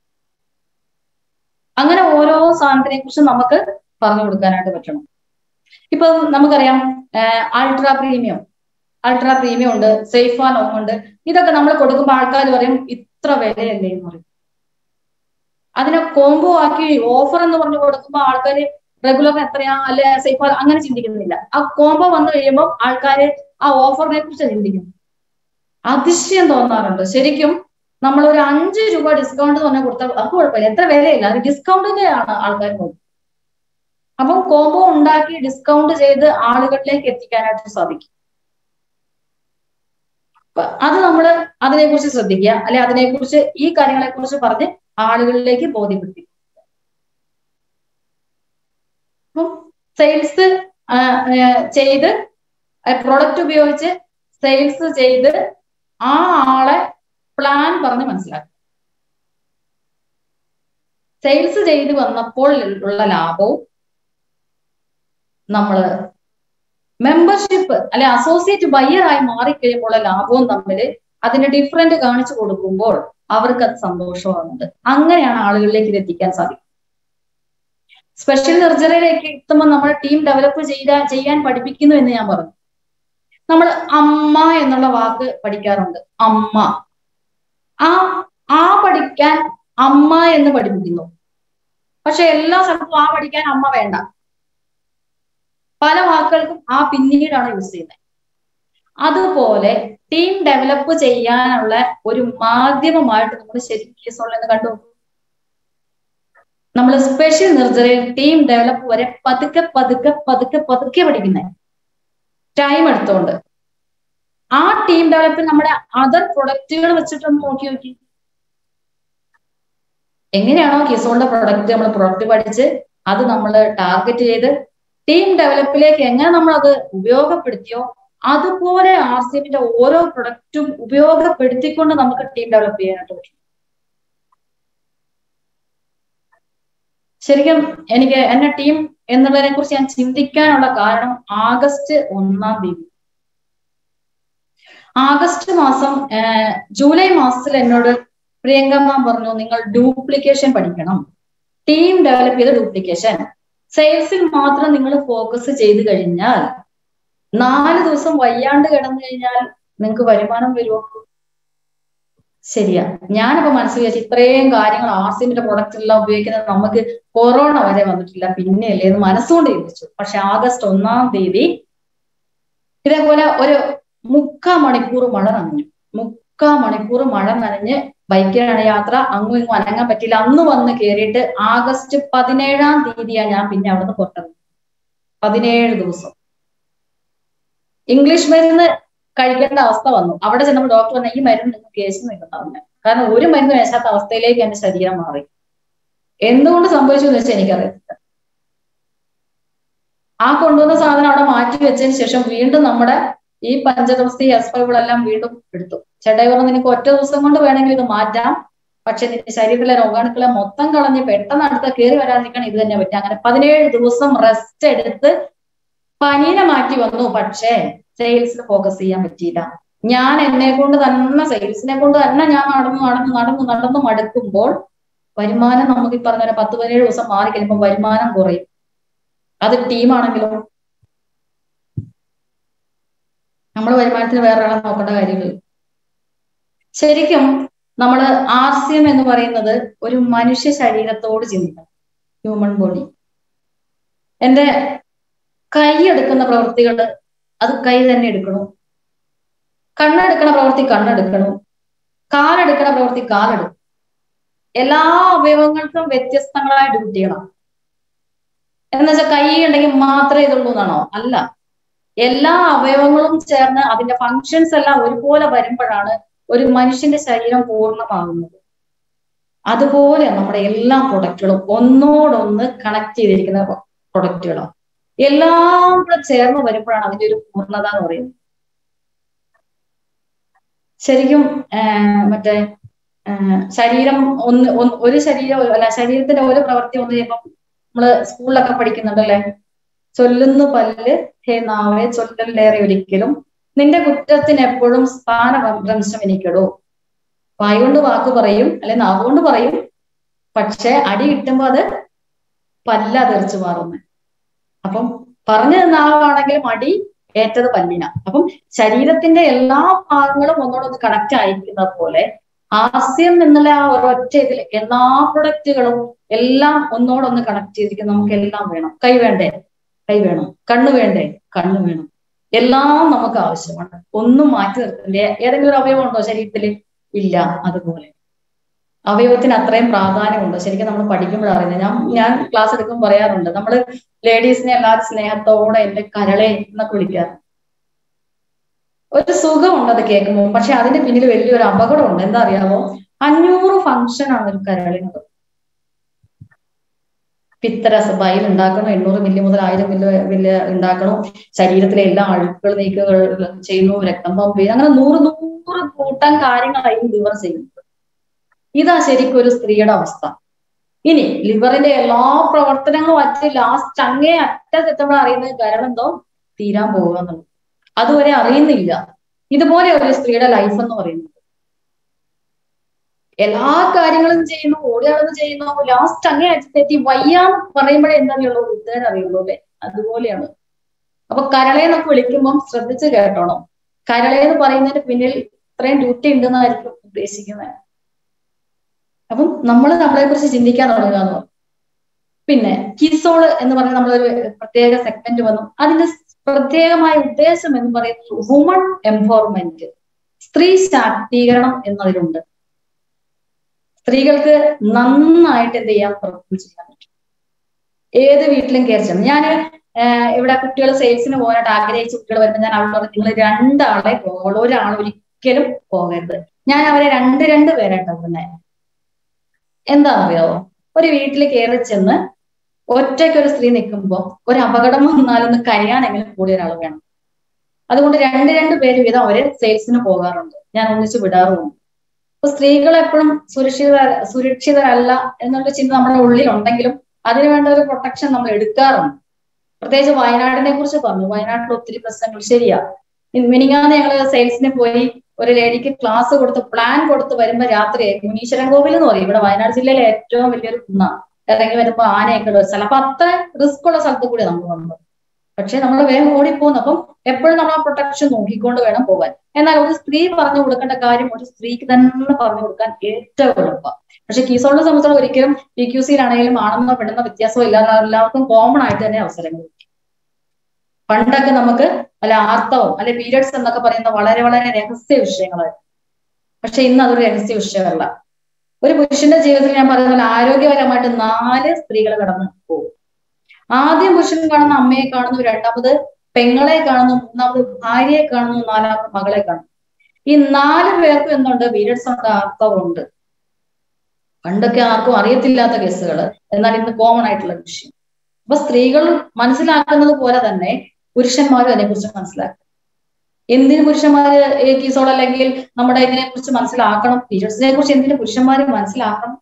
അങ്ങനെ ഓരോ സാധനത്തിനെ കുറിച്ച് നമുക്ക് പറഞ്ഞു കൊടുക്കാനായിട്ട് പറ്റണം ഇപ്പൊ നമുക്കറിയാം അൾട്രാ പ്രീമിയം അൾട്രാ പ്രീമിയം ഉണ്ട് സേഫാൻ ഉണ്ട് ഇതൊക്കെ നമ്മൾ കൊടുക്കുമ്പോൾ ആൾക്കാർ പറയും ഇത്ര വിലയല്ലേ എന്ന് പറയും അതിനെ കോംബോ ആക്കി ഓഫർ എന്ന് പറഞ്ഞു കൊടുക്കുമ്പോൾ ആൾക്കാർ റെഗുലർ എത്രയാ അല്ലെ സേഫ് അങ്ങനെ ചിന്തിക്കുന്നില്ല ആ കോംബോ വന്നു കഴിയുമ്പോൾ ആൾക്കാര് ആ ഓഫറിനെ കുറിച്ച് ചിന്തിക്കുന്നു അതിശയം തോന്നാറുണ്ട് ശരിക്കും നമ്മൾ ഒരു അഞ്ച് രൂപ ഡിസ്കൗണ്ട് തന്നെ കൊടുത്താൽ അത് കുഴപ്പമില്ല എത്ര വിലയില്ല അത് ഡിസ്കൗണ്ടിന്റെ ആണ് ആൾക്കാർ നോക്കുന്നത് അപ്പം കോംബോ ഉണ്ടാക്കി ഡിസ്കൗണ്ട് ചെയ്ത് ആളുകളിലേക്ക് എത്തിക്കാനായിട്ട് സാധിക്കും അത് നമ്മൾ അതിനെക്കുറിച്ച് ശ്രദ്ധിക്കുക അല്ലെ അതിനെക്കുറിച്ച് ഈ കാര്യങ്ങളെ കുറിച്ച് പറഞ്ഞ് ആളുകളിലേക്ക് ബോധ്യപ്പെടുത്തി അപ്പം സെയിൽസ് ചെയ്ത് പ്രൊഡക്റ്റ് ഉപയോഗിച്ച് സെയിൽസ് ചെയ്ത് ആ ആളെ പ്ലാൻ പറഞ്ഞ് മനസ്സിലാക്കുക സെയിൽസ് ചെയ്ത് വന്നപ്പോൾ ഉള്ള ലാഭവും നമ്മള് മെമ്പർഷിപ്പ് അല്ലെ അസോസിയേറ്റ് ബയ്യർ ആയി മാറിക്കഴിയുമ്പോൾ ലാഭവും തമ്മിൽ അതിന്റെ ഡിഫറൻറ്റ് കാണിച്ചു കൊടുക്കുമ്പോൾ അവർക്ക് അത് സന്തോഷമാകുന്നുണ്ട് അങ്ങനെയാണ് ആളുകളിലേക്ക് ഇത് എത്തിക്കാൻ സാധിക്കും സ്പെഷ്യൽ സർജറിയിലേക്ക് എത്തുമ്പോൾ നമ്മൾ ടീം ഡെവലപ്പ് ചെയ്ത ചെയ്യാൻ പഠിപ്പിക്കുന്നു എന്ന് ഞാൻ പറഞ്ഞു നമ്മൾ അമ്മ എന്നുള്ള വാക്ക് പഠിക്കാറുണ്ട് അമ്മ ആ ആ പഠിക്കാൻ അമ്മ എന്ന് പഠിപ്പിക്കുന്നു പക്ഷെ എല്ലാ സ്ഥലത്തും ആ പഠിക്കാൻ അമ്മ വേണ്ട പല വാക്കുകൾക്കും ആ പിന്നീടാണ് യൂസ് ചെയ്യുന്നത് അതുപോലെ ടീം ഡെവലപ്പ് ചെയ്യാനുള്ള ഒരു മാധ്യമമായിട്ട് നമ്മൾ ശരിക്കും കേസുള്ളതെന്ന് കണ്ടു നമ്മൾ സ്പെഷ്യൽ നിർജറിയിൽ ടീം ഡെവലപ്പ് വരെ പതുക്കെ പതുക്കെ പതുക്കെ പതുക്കെ പഠിക്കുന്നത് ടൈം എടുത്തോണ്ട് ആ ടീം ഡെവലപ്പിൽ നമ്മുടെ അതർ പ്രൊഡക്റ്റുകൾ വെച്ചിട്ടൊന്ന് നോക്കി നോക്കി എങ്ങനെയാണോ കിസോണിന്റെ പ്രൊഡക്റ്റ് നമ്മൾ പ്രൊഡക്റ്റ് പഠിച്ച് അത് നമ്മൾ ടാർഗറ്റ് ചെയ്ത് ടീം ഡെവലപ്പിലേക്ക് എങ്ങനെ നമ്മൾ അത് ഉപയോഗപ്പെടുത്തിയോ അതുപോലെ ആർ സി എമ്മിന്റെ ഓരോ പ്രൊഡക്റ്റും ഉപയോഗപ്പെടുത്തിക്കൊണ്ട് നമുക്ക് ടീം ഡെവലപ്പ് ചെയ്യാനായിട്ട് പറ്റും ശരിക്കും എനിക്ക് എന്നെ ടീം എന്നുള്ളതിനെ കുറിച്ച് ഞാൻ ചിന്തിക്കാനുള്ള കാരണം ആഗസ്റ്റ് ഒന്നാം തീയതി ആഗസ്റ്റ് മാസം ജൂലൈ മാസത്തിൽ എന്നോട് പ്രിയങ്ക മാം പറഞ്ഞു നിങ്ങൾ ഡ്യൂപ്ലിക്കേഷൻ പഠിക്കണം ടീം ഡെവലപ്പ് ചെയ്ത ഡ്യൂപ്ലിക്കേഷൻ സെയിൽസിൽ മാത്രം നിങ്ങൾ ഫോക്കസ് ചെയ്ത് കഴിഞ്ഞാൽ നാല് ദിവസം വയ്യാണ്ട് കിടന്നു കഴിഞ്ഞാൽ നിങ്ങൾക്ക് വരുമാനം വരുമോ ശരിയാ ഞാനിപ്പോ മനസ്സിൽ വിചാരിച്ചു ഇത്രയും കാര്യങ്ങൾ ആർസിന്റെ പ്രൊഡക്റ്റ് എല്ലാം ഉപയോഗിക്കുന്നത് നമുക്ക് കൊറോണ വരെ വന്നിട്ടില്ല പിന്നെയല്ലേ എന്ന് മനസ്സുകൊണ്ട് ചിന്തിച്ചു പക്ഷെ ആഗസ്റ്റ് ഒന്നാം തീയതി ഇതേപോലെ ഒരു മുക്കാ മണിക്കൂർ മഴ നനഞ്ഞു മുക്കാ മണിക്കൂർ മഴ നനഞ്ഞ് ബൈക്കിലാണ് യാത്ര അങ്ങും ഇങ്ങും അനങ്ങാൻ പറ്റില്ല അന്ന് വന്ന് കയറിയിട്ട് ആഗസ്റ്റ് പതിനേഴാം തീയതിയാണ് ഞാൻ പിന്നെ അവിടുന്ന് പുറത്തിറങ്ങി പതിനേഴ് ദിവസം ഇംഗ്ലീഷ് മരുന്ന് കഴിക്കേണ്ട അവസ്ഥ വന്നു അവിടെ ചെന്നപ്പോൾ ഡോക്ടർ പറഞ്ഞു ഈ മരുന്ന് നിങ്ങൾക്ക് കേസ് നിൽക്കുന്നുണ്ട് കാരണം ഒരു മരുന്ന് വേശാത്ത അവസ്ഥയിലേക്ക് എന്റെ ശരീരം മാറി എന്തുകൊണ്ട് സംഭവിച്ചു എന്ന് വെച്ചാൽ എനിക്കറിയത്തില്ല ആ കൊണ്ടുവന്ന സാധനം അവിടെ മാറ്റി വെച്ചതിന് ശേഷം വീണ്ടും നമ്മുടെ ഈ പഞ്ചതവസ്ഥ എസ് ഫൈവുകളെല്ലാം വീണ്ടും എടുത്തു ചേട്ടായി പറഞ്ഞു നിനക്ക് ഒറ്റ ദിവസം കൊണ്ട് വേണമെങ്കിൽ ഇത് മാറ്റാം പക്ഷെ നിന്റെ ശരീരത്തിലെ രോഗാണുക്കളെ മൊത്തം കളഞ്ഞ് പെട്ടെന്ന് അടുത്ത കയറി വരാതിരിക്കണം ഇത് തന്നെ പറ്റും അങ്ങനെ പതിനേഴ് ദിവസം റെസ്റ്റ് എടുത്ത് പനീനെ മാറ്റി വന്നു പക്ഷേ സെയിൽസിൽ ഫോക്കസ് ചെയ്യാൻ പറ്റിയില്ല ഞാൻ എന്നെ കൊണ്ട് തന്നെ സെയിൽസിനെ കൊണ്ട് തന്നെ ഞാൻ നടന്നു നടന്നു നടന്നു നടന്നു മടുക്കുമ്പോൾ വരുമാനം നമുക്ക് ഈ പറഞ്ഞ പത്ത് പതിനേഴ് ദിവസം മാറി കഴിയുമ്പോൾ വരുമാനം കുറയും അത് ടീമാണെങ്കിലോ നമ്മൾ വരുമാനത്തിന് വേറെ ആളെ നോക്കേണ്ട കാര്യമില്ല ശരിക്കും നമ്മൾ ആർ സി എം എന്ന് പറയുന്നത് ഒരു മനുഷ്യ ശരീരത്തോട് ചിന്തിക്കണം ഹ്യൂമൻ ബോഡി എന്റെ കൈ എടുക്കുന്ന പ്രവൃത്തികൾ അത് കൈ തന്നെ എടുക്കണം കണ്ണെടുക്കണ പ്രവൃത്തി കണ്ണെടുക്കണം കാലെടുക്കണ പ്രവൃത്തി കാലെടുക്കും എല്ലാ അവയവങ്ങൾക്കും വ്യത്യസ്തങ്ങളായ ഡ്യൂട്ടികളാണ് എന്നുവെച്ചാൽ കൈ ഉണ്ടെങ്കിൽ മാത്രമേ ഇതുള്ളൂ എന്നാണോ അല്ല എല്ലാ അവയവങ്ങളും ചേർന്ന് അതിന്റെ ഫങ്ഷൻസ് എല്ലാം ഒരുപോലെ വരുമ്പോഴാണ് ഒരു മനുഷ്യന്റെ ശരീരം പൂർണ്ണമാകുന്നത് അതുപോലെ നമ്മുടെ എല്ലാ പ്രൊഡക്റ്റുകളും ഒന്നോടൊന്ന് കണക്ട് ചെയ്തിരിക്കുന്ന പ്രൊഡക്റ്റുകളാണ് എല്ലാം കൂടെ ചേർന്ന് വരുമ്പോഴാണ് അതിന്റെ ഒരു പൂർണ്ണത എന്ന് പറയുന്നത് ശരിക്കും മറ്റേ ശരീരം ഒന്ന് ഒരു ശരീരം അല്ല ശരീരത്തിന്റെ ഓരോ പ്രവൃത്തി ഒന്ന് ചെയ്യുമ്പോൾ നമ്മള് സ്കൂളിലൊക്കെ പഠിക്കുന്നുണ്ടല്ലേ ചൊല്ലുന്നു പല്ല് ഹേ നാവേ ചൊല്ലലേറെ ഒരിക്കലും നിന്റെ കുറ്റത്തിന് എപ്പോഴും സ്ഥാനഭ്രംശം എനിക്കിടൂ വായുകൊണ്ട് വാക്ക് പറയും അല്ലെ നാവ് കൊണ്ട് പറയും പക്ഷെ അടി കിട്ടുമ്പോ അത് പല്ല തെറിച്ചു മാറുന്നത് അപ്പം പറഞ്ഞത് നാവാണെങ്കിലും അടി ഏറ്റത് പല്ലിന അപ്പം ശരീരത്തിന്റെ എല്ലാ ഭാഗങ്ങളും ഒന്നോടൊന്ന് കണക്ട് ആയിരിക്കുന്നത് പോലെ ഹാസ്യം എന്നുള്ള ആ ഒരൊറ്റ ഇതിൽ എല്ലാ പ്രൊഡക്റ്റുകളും എല്ലാം ഒന്നോടൊന്ന് കണക്ട് ചെയ്തിരിക്കുന്നത് നമുക്ക് എല്ലാം വേണം കൈ വേണ്ടേ കൈ വേണം കണ്ണു വേണ്ടേ കണ്ണു വേണം എല്ലാം നമുക്ക് ആവശ്യമാണ് ഒന്നും മാറ്റി നിർത്തണ്ടേ ഏതെങ്കിലും ഒരു അവയവം ഉണ്ടോ ശരീരത്തിൽ ഇല്ല അതുപോലെ അവയവത്തിന് അത്രയും പ്രാധാന്യമുണ്ടോ ശരിക്കും നമ്മൾ പഠിക്കുമ്പോഴാണ് അറിയുന്നത് ഞാൻ ഞാൻ ക്ലാസ് എടുക്കുമ്പോൾ പറയാറുണ്ട് നമ്മൾ ലേഡീസിനെ എല്ലാവരും സ്നേഹത്തോടെ എന്റെ കരളെ എന്നൊക്കെ വിളിക്കാറ് ഒരു സുഖമുണ്ട് അത് കേൾക്കുമ്പോൾ പക്ഷെ അതിന്റെ പിന്നിൽ വലിയൊരു അപകടമുണ്ട് എന്താ അറിയാമോ അഞ്ഞൂറ് ഫംഗ്ഷൻ ആണ് ഒരു കരളിനത് പിത്തരസ ബയൽ ഉണ്ടാക്കണം എണ്ണൂറ് മില്ലി മുതൽ ആയിരം മില്ലി മില്ലി ഉണ്ടാക്കണം ശരീരത്തിലെ എല്ലാ അഴുക്കുകൾ നീക്കുകൾ ചെയ്യുന്നു രക്തം പമ്പ് ചെയ്യുന്നു അങ്ങനെ നൂറ് നൂറ് കൂട്ടം കാര്യങ്ങളായിരിക്കും ലിവർ ചെയ്യുന്നത് ഇതാ ശരിക്കും ഒരു സ്ത്രീയുടെ അവസ്ഥ ഇനി ലിവറിന്റെ എല്ലാ പ്രവർത്തനങ്ങളും അറ്റ് ലാസ്റ്റ് അങ്ങേ അറ്റത്തെത്തുമ്പോൾ അറിയുന്നത് കാരണം എന്തോ തീരാൻ പോകുക എന്നുള്ളത് അതുവരെ അറിയുന്നില്ല ഇതുപോലെ ഒരു സ്ത്രീയുടെ ലൈഫ് എന്ന് പറയുന്നത് എല്ലാ കാര്യങ്ങളും ചെയ്യുന്നു ഓടി നടന്ന് ചെയ്യുന്നു ലാസ്റ്റ് അങ്ങേ അറ്റത്തെത്തി വയ്യാന്ന് പറയുമ്പോഴേ എന്താണെന്നുള്ളൂ ഉത്തരം അറിയുള്ളൂ അല്ലെ അതുപോലെയാണ് അപ്പൊ കരളേന്നൊക്കെ വിളിക്കുമ്പം ശ്രദ്ധിച്ച് കേട്ടോണം കരളേന്ന് പറയുന്നതിന് പിന്നിൽ ഇത്രയും ഡ്യൂട്ടി ഉണ്ടെന്നായിരിക്കും ഉദ്ദേശിക്കുന്നത് അപ്പം നമ്മൾ നമ്മളെ കുറിച്ച് ചിന്തിക്കാൻ തുടങ്ങുക എന്ന് പറഞ്ഞു പിന്നെ കിസോള് എന്ന് പറഞ്ഞ നമ്മളൊരു പ്രത്യേക സെഗ്മെന്റ് വന്നു അതിന്റെ പ്രത്യേകമായ ഉദ്ദേശം എന്ന് പറയുന്നത് വുമൺ എംപവർമെന്റ് സ്ത്രീ ശാക്തീകരണം എന്നതിലുണ്ട് സ്ത്രീകൾക്ക് നന്നായിട്ട് എന്ത് ചെയ്യാൻ പ്രവൃത്തി ചെയ്യാൻ പറ്റും ഏത് വീട്ടിലും കയറി ചെന്ന് ഞാൻ ഇവിടെ കുട്ടികൾ സെയിൽസിന് പോകാനായിട്ട് ആഗ്രഹിച്ച കുട്ടികൾ വരുമ്പോൾ ഞാൻ അവരോട് പറഞ്ഞു നിങ്ങൾ രണ്ടാളെ പോകുള്ളൂ ഒരാൾ ഒരിക്കലും പോകരുത് ഞാൻ അവരെ രണ്ട് രണ്ട് പേരായിട്ടാണ് പറഞ്ഞത് എന്താണെന്നറിയാവോ ഒരു വീട്ടിൽ കയറി ചെന്ന് ഒറ്റയ്ക്ക് ഒരു സ്ത്രീ നിൽക്കുമ്പോൾ ഒരു അപകടം വന്നാലൊന്ന് കരയാനെങ്കിലും കൂടിയ ഒരാൾ വേണം അതുകൊണ്ട് രണ്ട് രണ്ട് പേര് വീതം അവര് സെയിൽസിന് പോകാറുണ്ട് ഞാൻ ഒന്നിച്ച് വിടാറുമുണ്ട് അപ്പൊ സ്ത്രീകൾ എപ്പോഴും സുരക്ഷിത സുരക്ഷിതരല്ല എന്നുള്ള ചിന്ത നമ്മുടെ ഉള്ളിൽ ഉണ്ടെങ്കിലും അതിനു വേണ്ട ഒരു പ്രൊട്ടക്ഷൻ നമ്മൾ എടുക്കാറുണ്ട് പ്രത്യേകിച്ച് വയനാടിനെ കുറിച്ച് പറഞ്ഞു വയനാട്ടിൽ ഒത്തിരി പ്രശ്നങ്ങൾ ശരിയാ മിനിങ്ങാന്ന് ഞങ്ങള് സെയിൽസിന് പോയി ഒരു ലേഡിക്ക് ക്ലാസ് കൊടുത്ത് പ്ലാൻ കൊടുത്ത് വരുമ്പോ രാത്രി മുനീശ്വരൻ കോവിൽ എന്ന് പറയും ഇവിടെ വയനാട് ജില്ലയിലെ ഏറ്റവും വലിയൊരു കുന്നാണ് ഇറങ്ങി വരുമ്പോ ആനയൊക്കെ ഉള്ള സ്ഥലം അപ്പൊ അത്ര റിസ്ക് ഉള്ള സ്ഥലത്ത് കൂടി നമ്മൾ വന്നത് പക്ഷെ നമ്മൾ വേഗം ഓടിപ്പോകുന്നു അപ്പം എപ്പോഴും നമ്മൾ ആ പ്രൊട്ടക്ഷൻ നോക്കിക്കൊണ്ട് വേണം പോകാൻ എന്നാൽ ഒരു സ്ത്രീ പറഞ്ഞു കൊടുക്കേണ്ട കാര്യം ഒരു സ്ത്രീക്ക് തന്നെ പറഞ്ഞു കൊടുക്കാൻ ഏറ്റവും എളുപ്പം പക്ഷെ കീസോളിനെ സംബന്ധിച്ചോളം ഒരിക്കലും പി ക്യു സിയിലാണെങ്കിലും ആണെന്നോ പെടുന്ന വ്യത്യാസമോ ഇല്ലാതെ എല്ലാവർക്കും കോമൺ ആയിട്ട് തന്നെ അവസരങ്ങൾ കിട്ടി പണ്ടൊക്കെ നമുക്ക് അല്ല ആർത്തവം അല്ലെ പീരിയഡ്സ് എന്നൊക്കെ പറയുന്ന വളരെ വളരെ രഹസ്യ വിഷയങ്ങളായിരുന്നു പക്ഷെ ഇന്ന് അതൊരു രഹസ്യ വിഷയമല്ല ഒരു പുരുഷന്റെ ജീവിതത്തിൽ ഞാൻ പറയുന്ന പോലെ ആരോഗ്യപരമായിട്ട് നാല് സ്ത്രീകൾ കടന്നു പോകും ആദ്യം പുരുഷൻ കാണുന്ന അമ്മയെ കാണുന്നു രണ്ടാമത് പെങ്ങളെ കാണുന്നു മൂന്നാമത് ഭാര്യയെ കാണുന്നു നാലാമത് മകളെ കാണുന്നു ഈ നാല് പേർക്കും എന്തുണ്ട് പീരിയഡ്സ് ഉണ്ട് ആർത്തവമുണ്ട് പണ്ടൊക്കെ ആർക്കും അറിയത്തില്ലാത്ത കേസുകൾ എന്നാൽ ഇന്ന് കോമൺ ആയിട്ടുള്ള വിഷയം അപ്പൊ സ്ത്രീകൾ മനസ്സിലാക്കുന്നത് പോലെ തന്നെ പുരുഷന്മാരും അതിനെക്കുറിച്ച് മനസ്സിലാക്കും എന്തിന് പുരുഷന്മാര് കീസോൾ അല്ലെങ്കിൽ നമ്മുടെ ഇതിനെ കുറിച്ച് മനസ്സിലാക്കണം പീരിയഡ്സിനെ കുറിച്ച് എന്തിന് പുരുഷന്മാര് മനസ്സിലാക്കണം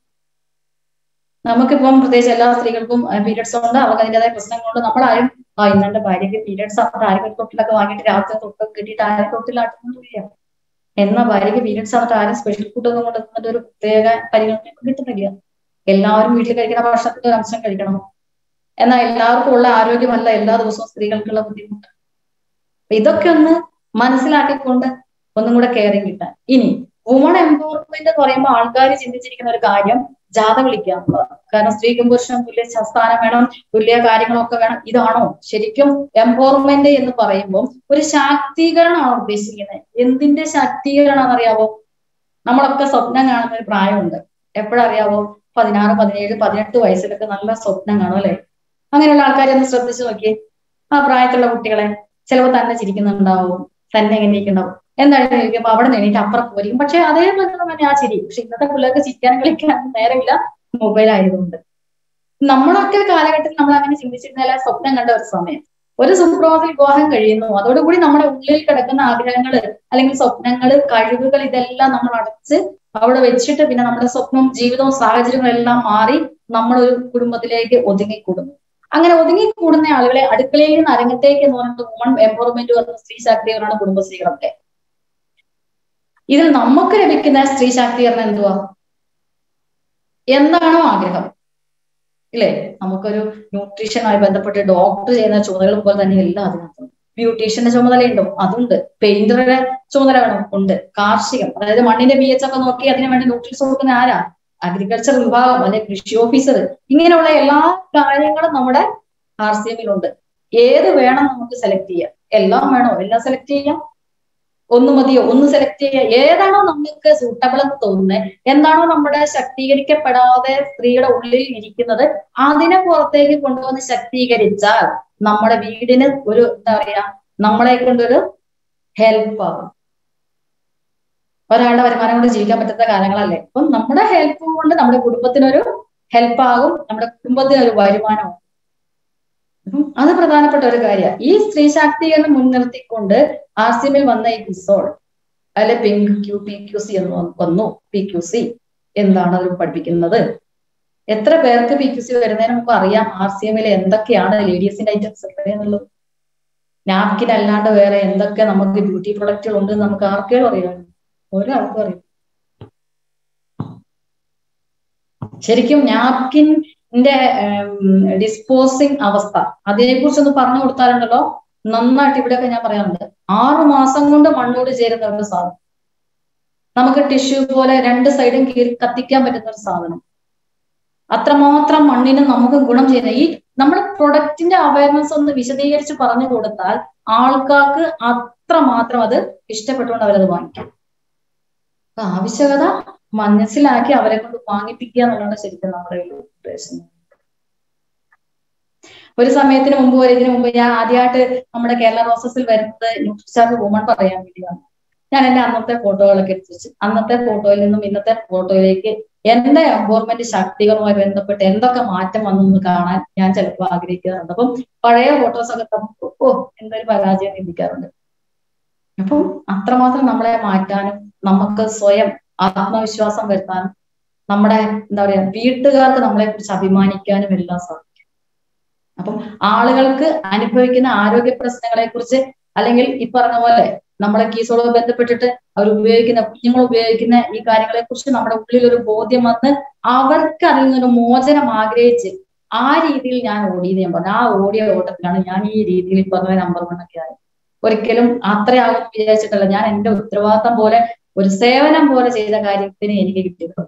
നമുക്കിപ്പം പ്രത്യേകിച്ച് എല്ലാ സ്ത്രീകൾക്കും പീരിയഡ്സ് ഉണ്ട് അവർക്ക് അതിൻ്റെതായ പ്രശ്നങ്ങളുണ്ട് നമ്മളാരും ആ ഇന്നെ ഭാര്യയ്ക്ക് പീരിയഡ്സ് ആണ് ആരും തൊട്ടിലൊക്കെ വാങ്ങിയിട്ട് രാത്രി തൊട്ടൊക്കെ കിട്ടിയിട്ട് ആരും തൊട്ടിലാട്ടുന്നില്ല എന്നാ ഭാര്യയ്ക്ക് പീരിയഡ്സ് ആയിട്ട് ആരും സ്പെഷ്യൽ ഫുഡ് ഒന്നും കൊണ്ടുവന്നിട്ട് ഒരു പ്രത്യേക പരിഗണന കിട്ടുന്നില്ല എല്ലാവരും വീട്ടിൽ കഴിക്കുന്ന ഭക്ഷണത്തിന്റെ ഒരു അംശം കഴിക്കണം എന്നാൽ എല്ലാവർക്കും ഉള്ള ആരോഗ്യമല്ല എല്ലാ ദിവസവും സ്ത്രീകൾക്കുള്ള ബുദ്ധിമുട്ട് ഇതൊക്കെ ഒന്ന് മനസ്സിലാക്കിക്കൊണ്ട് ഒന്നും കൂടെ കെയറിങ് കിട്ടാൻ ഇനി വുമൺ എംപവർമെന്റ് എന്ന് പറയുമ്പോൾ ആൾക്കാർ ചിന്തിച്ചിരിക്കുന്ന ഒരു കാര്യം ജാഥ വിളിക്കുക എന്നുള്ളതാണ് കാരണം സ്ത്രീക്കും പുരുഷനും തുല്യ സ്ഥാനം വേണം തുല്യ കാര്യങ്ങളൊക്കെ വേണം ഇതാണോ ശരിക്കും എംപവർമെന്റ് എന്ന് പറയുമ്പോൾ ഒരു ശാക്തീകരണമാണ് ഉദ്ദേശിക്കുന്നത് എന്തിന്റെ ശാക്തീകരണം എന്നറിയാവോ നമ്മളൊക്കെ സ്വപ്നം കാണുന്ന ഒരു പ്രായമുണ്ട് എപ്പോഴറിയാവോ പതിനാറ് പതിനേഴ് പതിനെട്ട് വയസ്സിലൊക്കെ നല്ല സ്വപ്നം കാണും അല്ലെ അങ്ങനെയുള്ള ആൾക്കാരെ ഒന്ന് ശ്രദ്ധിച്ചു നോക്കിയേ ആ പ്രായത്തിലുള്ള കുട്ടികളെ ചിലപ്പോൾ തന്നെ ചിരിക്കുന്നുണ്ടാവും തന്നെ എങ്ങനെ ഇരിക്കുന്നുണ്ടാവും എന്താണ് ചോദിക്കുമ്പോൾ അവിടെ നിന്ന് എനിക്ക് അപ്പുറം പോയിരിക്കും പക്ഷെ അതേപോലെ തന്നെ ആ ചിരി പക്ഷെ ഇന്നത്തെ പിള്ളേർക്ക് ചിരിക്കാനും കളിക്കാനും നേരമില്ല മൊബൈൽ ആയതുകൊണ്ട് നമ്മളൊക്കെ കാലഘട്ടത്തിൽ നമ്മൾ അങ്ങനെ ചിന്തിച്ചിരുന്നാല സ്വപ്നം കണ്ട ഒരു സമയം ഒരു സുപ്രഭാതത്തിൽ വിവാഹം കഴിയുന്നു അതോടുകൂടി നമ്മുടെ ഉള്ളിൽ കിടക്കുന്ന ആഗ്രഹങ്ങള് അല്ലെങ്കിൽ സ്വപ്നങ്ങള് കഴിവുകൾ ഇതെല്ലാം നമ്മൾ അടച്ച് അവിടെ വെച്ചിട്ട് പിന്നെ നമ്മുടെ സ്വപ്നവും ജീവിതവും സാഹചര്യങ്ങളും എല്ലാം മാറി നമ്മൾ ഒരു കുടുംബത്തിലേക്ക് ഒതുങ്ങിക്കൂടുന്നു അങ്ങനെ ഒതുങ്ങിക്കൂടുന്ന ആളുകളെ അടുക്കളയിൽ നിന്ന് അരങ്ങത്തേക്ക് എന്ന് പറയുന്നത് വുമൺ എംപവർമെന്റ് വന്ന സ്ത്രീ ശാക്തീകരണമാണ് കുടുംബശ്രീകളൊക്കെ ഇതിൽ നമുക്ക് ലഭിക്കുന്ന സ്ത്രീ ശാക്തീകരണം എന്തുവാ എന്താണോ ആഗ്രഹം ഇല്ലേ നമുക്കൊരു ന്യൂട്രീഷനുമായി ബന്ധപ്പെട്ട് ഡോക്ടർ ചെയ്യുന്ന ചുമതലകൾ പോലെ തന്നെ എല്ലാം അതിനകത്തുണ്ട് ബ്യൂട്ടീഷ്യന്റെ ചുമതലയുണ്ടോ അതുണ്ട് പെയിന്ററുടെ ചുമതല വേണം ഉണ്ട് കാർഷികം അതായത് മണ്ണിന്റെ പി എച്ച് ഒക്കെ നോക്കി അതിനു വേണ്ടി ന്യൂട്രീസ് കൊടുക്കുന്ന ആരാ അഗ്രികൾച്ചർ വിഭാഗം അല്ലെ കൃഷി ഓഫീസർ ഇങ്ങനെയുള്ള എല്ലാ കാര്യങ്ങളും നമ്മുടെ ആർ സി എമ്മിലുണ്ട് ഏത് വേണം നമുക്ക് സെലക്ട് ചെയ്യാം എല്ലാം വേണോ എല്ലാം സെലക്ട് ചെയ്യാം ഒന്ന് മതിയോ ഒന്ന് സെലക്ട് ചെയ്യുക ഏതാണോ നമുക്ക് സൂട്ടബിൾ എന്ന് തോന്നുന്നത് എന്താണോ നമ്മുടെ ശക്തീകരിക്കപ്പെടാതെ സ്ത്രീയുടെ ഉള്ളിൽ ഇരിക്കുന്നത് അതിനെ പുറത്തേക്ക് കൊണ്ടുവന്ന് ശക്തീകരിച്ചാൽ നമ്മുടെ വീടിന് ഒരു എന്താ പറയാ നമ്മളെ കൊണ്ടൊരു ഹെൽപ്പ് ആകും ഒരാളുടെ വരുമാനം കൊണ്ട് ജീവിക്കാൻ പറ്റുന്ന കാലങ്ങളല്ലേ അപ്പം നമ്മുടെ ഹെൽപ്പ് കൊണ്ട് നമ്മുടെ കുടുംബത്തിനൊരു ഹെൽപ്പ് ആകും നമ്മുടെ കുടുംബത്തിന് ഒരു വരുമാനവും അപ്പം അത് പ്രധാനപ്പെട്ട ഒരു കാര്യമാണ് ഈ സ്ത്രീ ശാക്തീകരണം മുൻനിർത്തിക്കൊണ്ട് ആർ സി എമ്മിൽ വന്ന ഈ കിസോൾ അല്ലെ pink Q P Q C എന്ന് വന്നു പി ക്യു സി എന്താണ് അത് പഠിപ്പിക്കുന്നത് എത്ര പേർക്ക് പി ക്യു സി വരുന്നതിന് മുമ്പ് അറിയാം ആർ സി എമ്മിൽ എന്തൊക്കെയാണ് ലേഡീസിന്റെ ഐറ്റംസ് എന്നുള്ളത് നാപ്കിൻ അല്ലാണ്ട് വേറെ എന്തൊക്കെ നമുക്ക് ബ്യൂട്ടി പ്രൊഡക്റ്റുകൾ ഉണ്ട് നമുക്ക് ആർക്കേലും അറിയാം ഒരാൾക്കും അറിയാം ശരിക്കും നാപ്കിന്റെ ഡിസ്പോസിങ് അവസ്ഥ അതിനെ കുറിച്ചൊന്ന് പറഞ്ഞു കൊടുത്താലുണ്ടല്ലോ നന്നായിട്ട് ഇവിടെയൊക്കെ ഞാൻ പറയാറുണ്ട് ആറു മാസം കൊണ്ട് മണ്ണോട് ചേരുന്ന ഒരു സാധനം നമുക്ക് ടിഷ്യൂ പോലെ രണ്ട് സൈഡും കീറി കത്തിക്കാൻ പറ്റുന്ന ഒരു സാധനം അത്രമാത്രം മണ്ണിന് നമുക്ക് ഗുണം ചെയ്യുന്ന ഈ നമ്മുടെ പ്രൊഡക്റ്റിന്റെ അവയർനെസ് ഒന്ന് വിശദീകരിച്ച് പറഞ്ഞു കൊടുത്താൽ ആൾക്കാർക്ക് അത്രമാത്രം അത് ഇഷ്ടപ്പെട്ടുകൊണ്ട് അവരത് വാങ്ങിക്കും അപ്പൊ ആവശ്യകത മനസ്സിലാക്കി അവരെ കൊണ്ട് വാങ്ങിപ്പിക്കുക എന്നുള്ളതാണ് ശരിക്കും നമ്മുടെ ഒരു ഉദ്ദേശം ഒരു സമയത്തിന് മുമ്പ് വരെ ഇതിനു മുമ്പ് ഞാൻ ആദ്യമായിട്ട് നമ്മുടെ കേരള റോസസിൽ വരുന്നത് ന്യൂട്രിചാർജ് വുമൺ പറയാൻ വേണ്ടിയാണ് ഞാൻ എന്റെ അന്നത്തെ ഫോട്ടോകളൊക്കെ എടുത്തു അന്നത്തെ ഫോട്ടോയിൽ നിന്നും ഇന്നത്തെ ഫോട്ടോയിലേക്ക് എന്റെ എംപവർമെന്റ് ശാക്തീകരണവുമായി ബന്ധപ്പെട്ട് എന്തൊക്കെ മാറ്റം വന്നു എന്ന് കാണാൻ ഞാൻ ചിലപ്പോൾ ആഗ്രഹിക്കാറുണ്ട് അപ്പം പഴയ ഫോട്ടോസ് ഒക്കെ നമുക്ക് ഓ എന്തൊരു പരാജയം ചിന്തിക്കാറുണ്ട് അപ്പം അത്രമാത്രം നമ്മളെ മാറ്റാനും നമുക്ക് സ്വയം ആത്മവിശ്വാസം വരുത്താനും നമ്മുടെ എന്താ പറയാ വീട്ടുകാർക്ക് നമ്മളെ കുറിച്ച് അഭിമാനിക്കാനും എല്ലാം സാധിക്കും അപ്പം ആളുകൾക്ക് അനുഭവിക്കുന്ന ആരോഗ്യ പ്രശ്നങ്ങളെ കുറിച്ച് അല്ലെങ്കിൽ ഈ പറഞ്ഞ പോലെ നമ്മളെ കീസോട് ബന്ധപ്പെട്ടിട്ട് അവർ ഉപയോഗിക്കുന്ന കുഞ്ഞുങ്ങൾ ഉപയോഗിക്കുന്ന ഈ കാര്യങ്ങളെ കുറിച്ച് നമ്മുടെ ഉള്ളിൽ ഒരു ബോധ്യം വന്ന് അവർക്ക് അതിൽ നിന്നൊരു മോചനം ആഗ്രഹിച്ച് ആ രീതിയിൽ ഞാൻ ഓടിയെന്ന് ഞാൻ പറഞ്ഞു ആ ഓടിയ ഓട്ടത്തിലാണ് ഞാൻ ഈ രീതിയിൽ പറഞ്ഞ നമ്പർ വണ്ണൊക്കെ ആയത് ഒരിക്കലും അത്രയാകും വിചാരിച്ചിട്ടല്ല ഞാൻ എന്റെ ഉത്തരവാദിത്തം പോലെ ഒരു സേവനം പോലെ ചെയ്ത കാര്യത്തിന് എനിക്ക് കിട്ടിയത്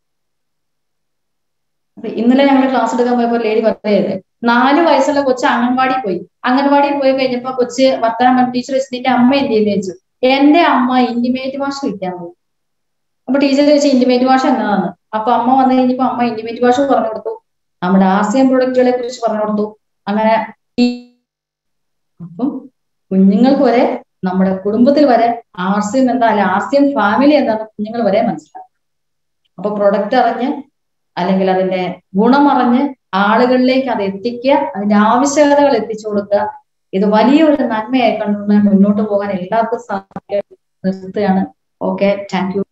അപ്പൊ ഇന്നലെ ഞങ്ങൾ ക്ലാസ് എടുക്കാൻ പോയപ്പോൾ ലേഡി പറയത് നാല് വയസ്സുള്ള കൊച്ച് അംഗൻവാടി പോയി അംഗൻവാടിയിൽ പോയി കഴിഞ്ഞപ്പോ കൊച്ച് വർത്തമാനം ടീച്ചർ വെച്ച് നിന്റെ അമ്മ എന്ത് ചെയ്യുന്നു ചോദിച്ചു എന്റെ അമ്മ ഇന്റിമേറ്റ് ഭാഷ വിൽക്കാൻ പോയി അപ്പൊ ടീച്ചർ ചോദിച്ചു ഇന്റിമേറ്റ് ഭാഷ എന്നതാണ് അപ്പൊ അമ്മ വന്നു കഴിഞ്ഞപ്പോ അമ്മ ഇന്റിമേറ്റ് ഭാഷ പറഞ്ഞു കൊടുത്തു നമ്മുടെ ആസിയൻ പ്രൊഡക്റ്റുകളെ കുറിച്ച് പറഞ്ഞു കൊടുത്തു അങ്ങനെ അപ്പം കുഞ്ഞുങ്ങൾക്ക് വരെ നമ്മുടെ കുടുംബത്തിൽ വരെ ആർസിയം എന്താ അല്ലെ ആർസിയം ഫാമിലി എന്താണെന്ന് കുഞ്ഞുങ്ങൾ വരെ മനസ്സിലാക്കും അപ്പൊ പ്രൊഡക്റ്റ് അറിഞ്ഞ് അല്ലെങ്കിൽ അതിന്റെ ഗുണമറിഞ്ഞ് ആളുകളിലേക്ക് അത് എത്തിക്കുക അതിന്റെ ആവശ്യകതകൾ എത്തിച്ചു കൊടുക്കുക ഇത് വലിയൊരു നന്മയായി കണ്ടുകൊണ്ട് മുന്നോട്ട് പോകാൻ എല്ലാവർക്കും സാധിക്കുക നിർത്തുകയാണ് ഓക്കെ താങ്ക് യു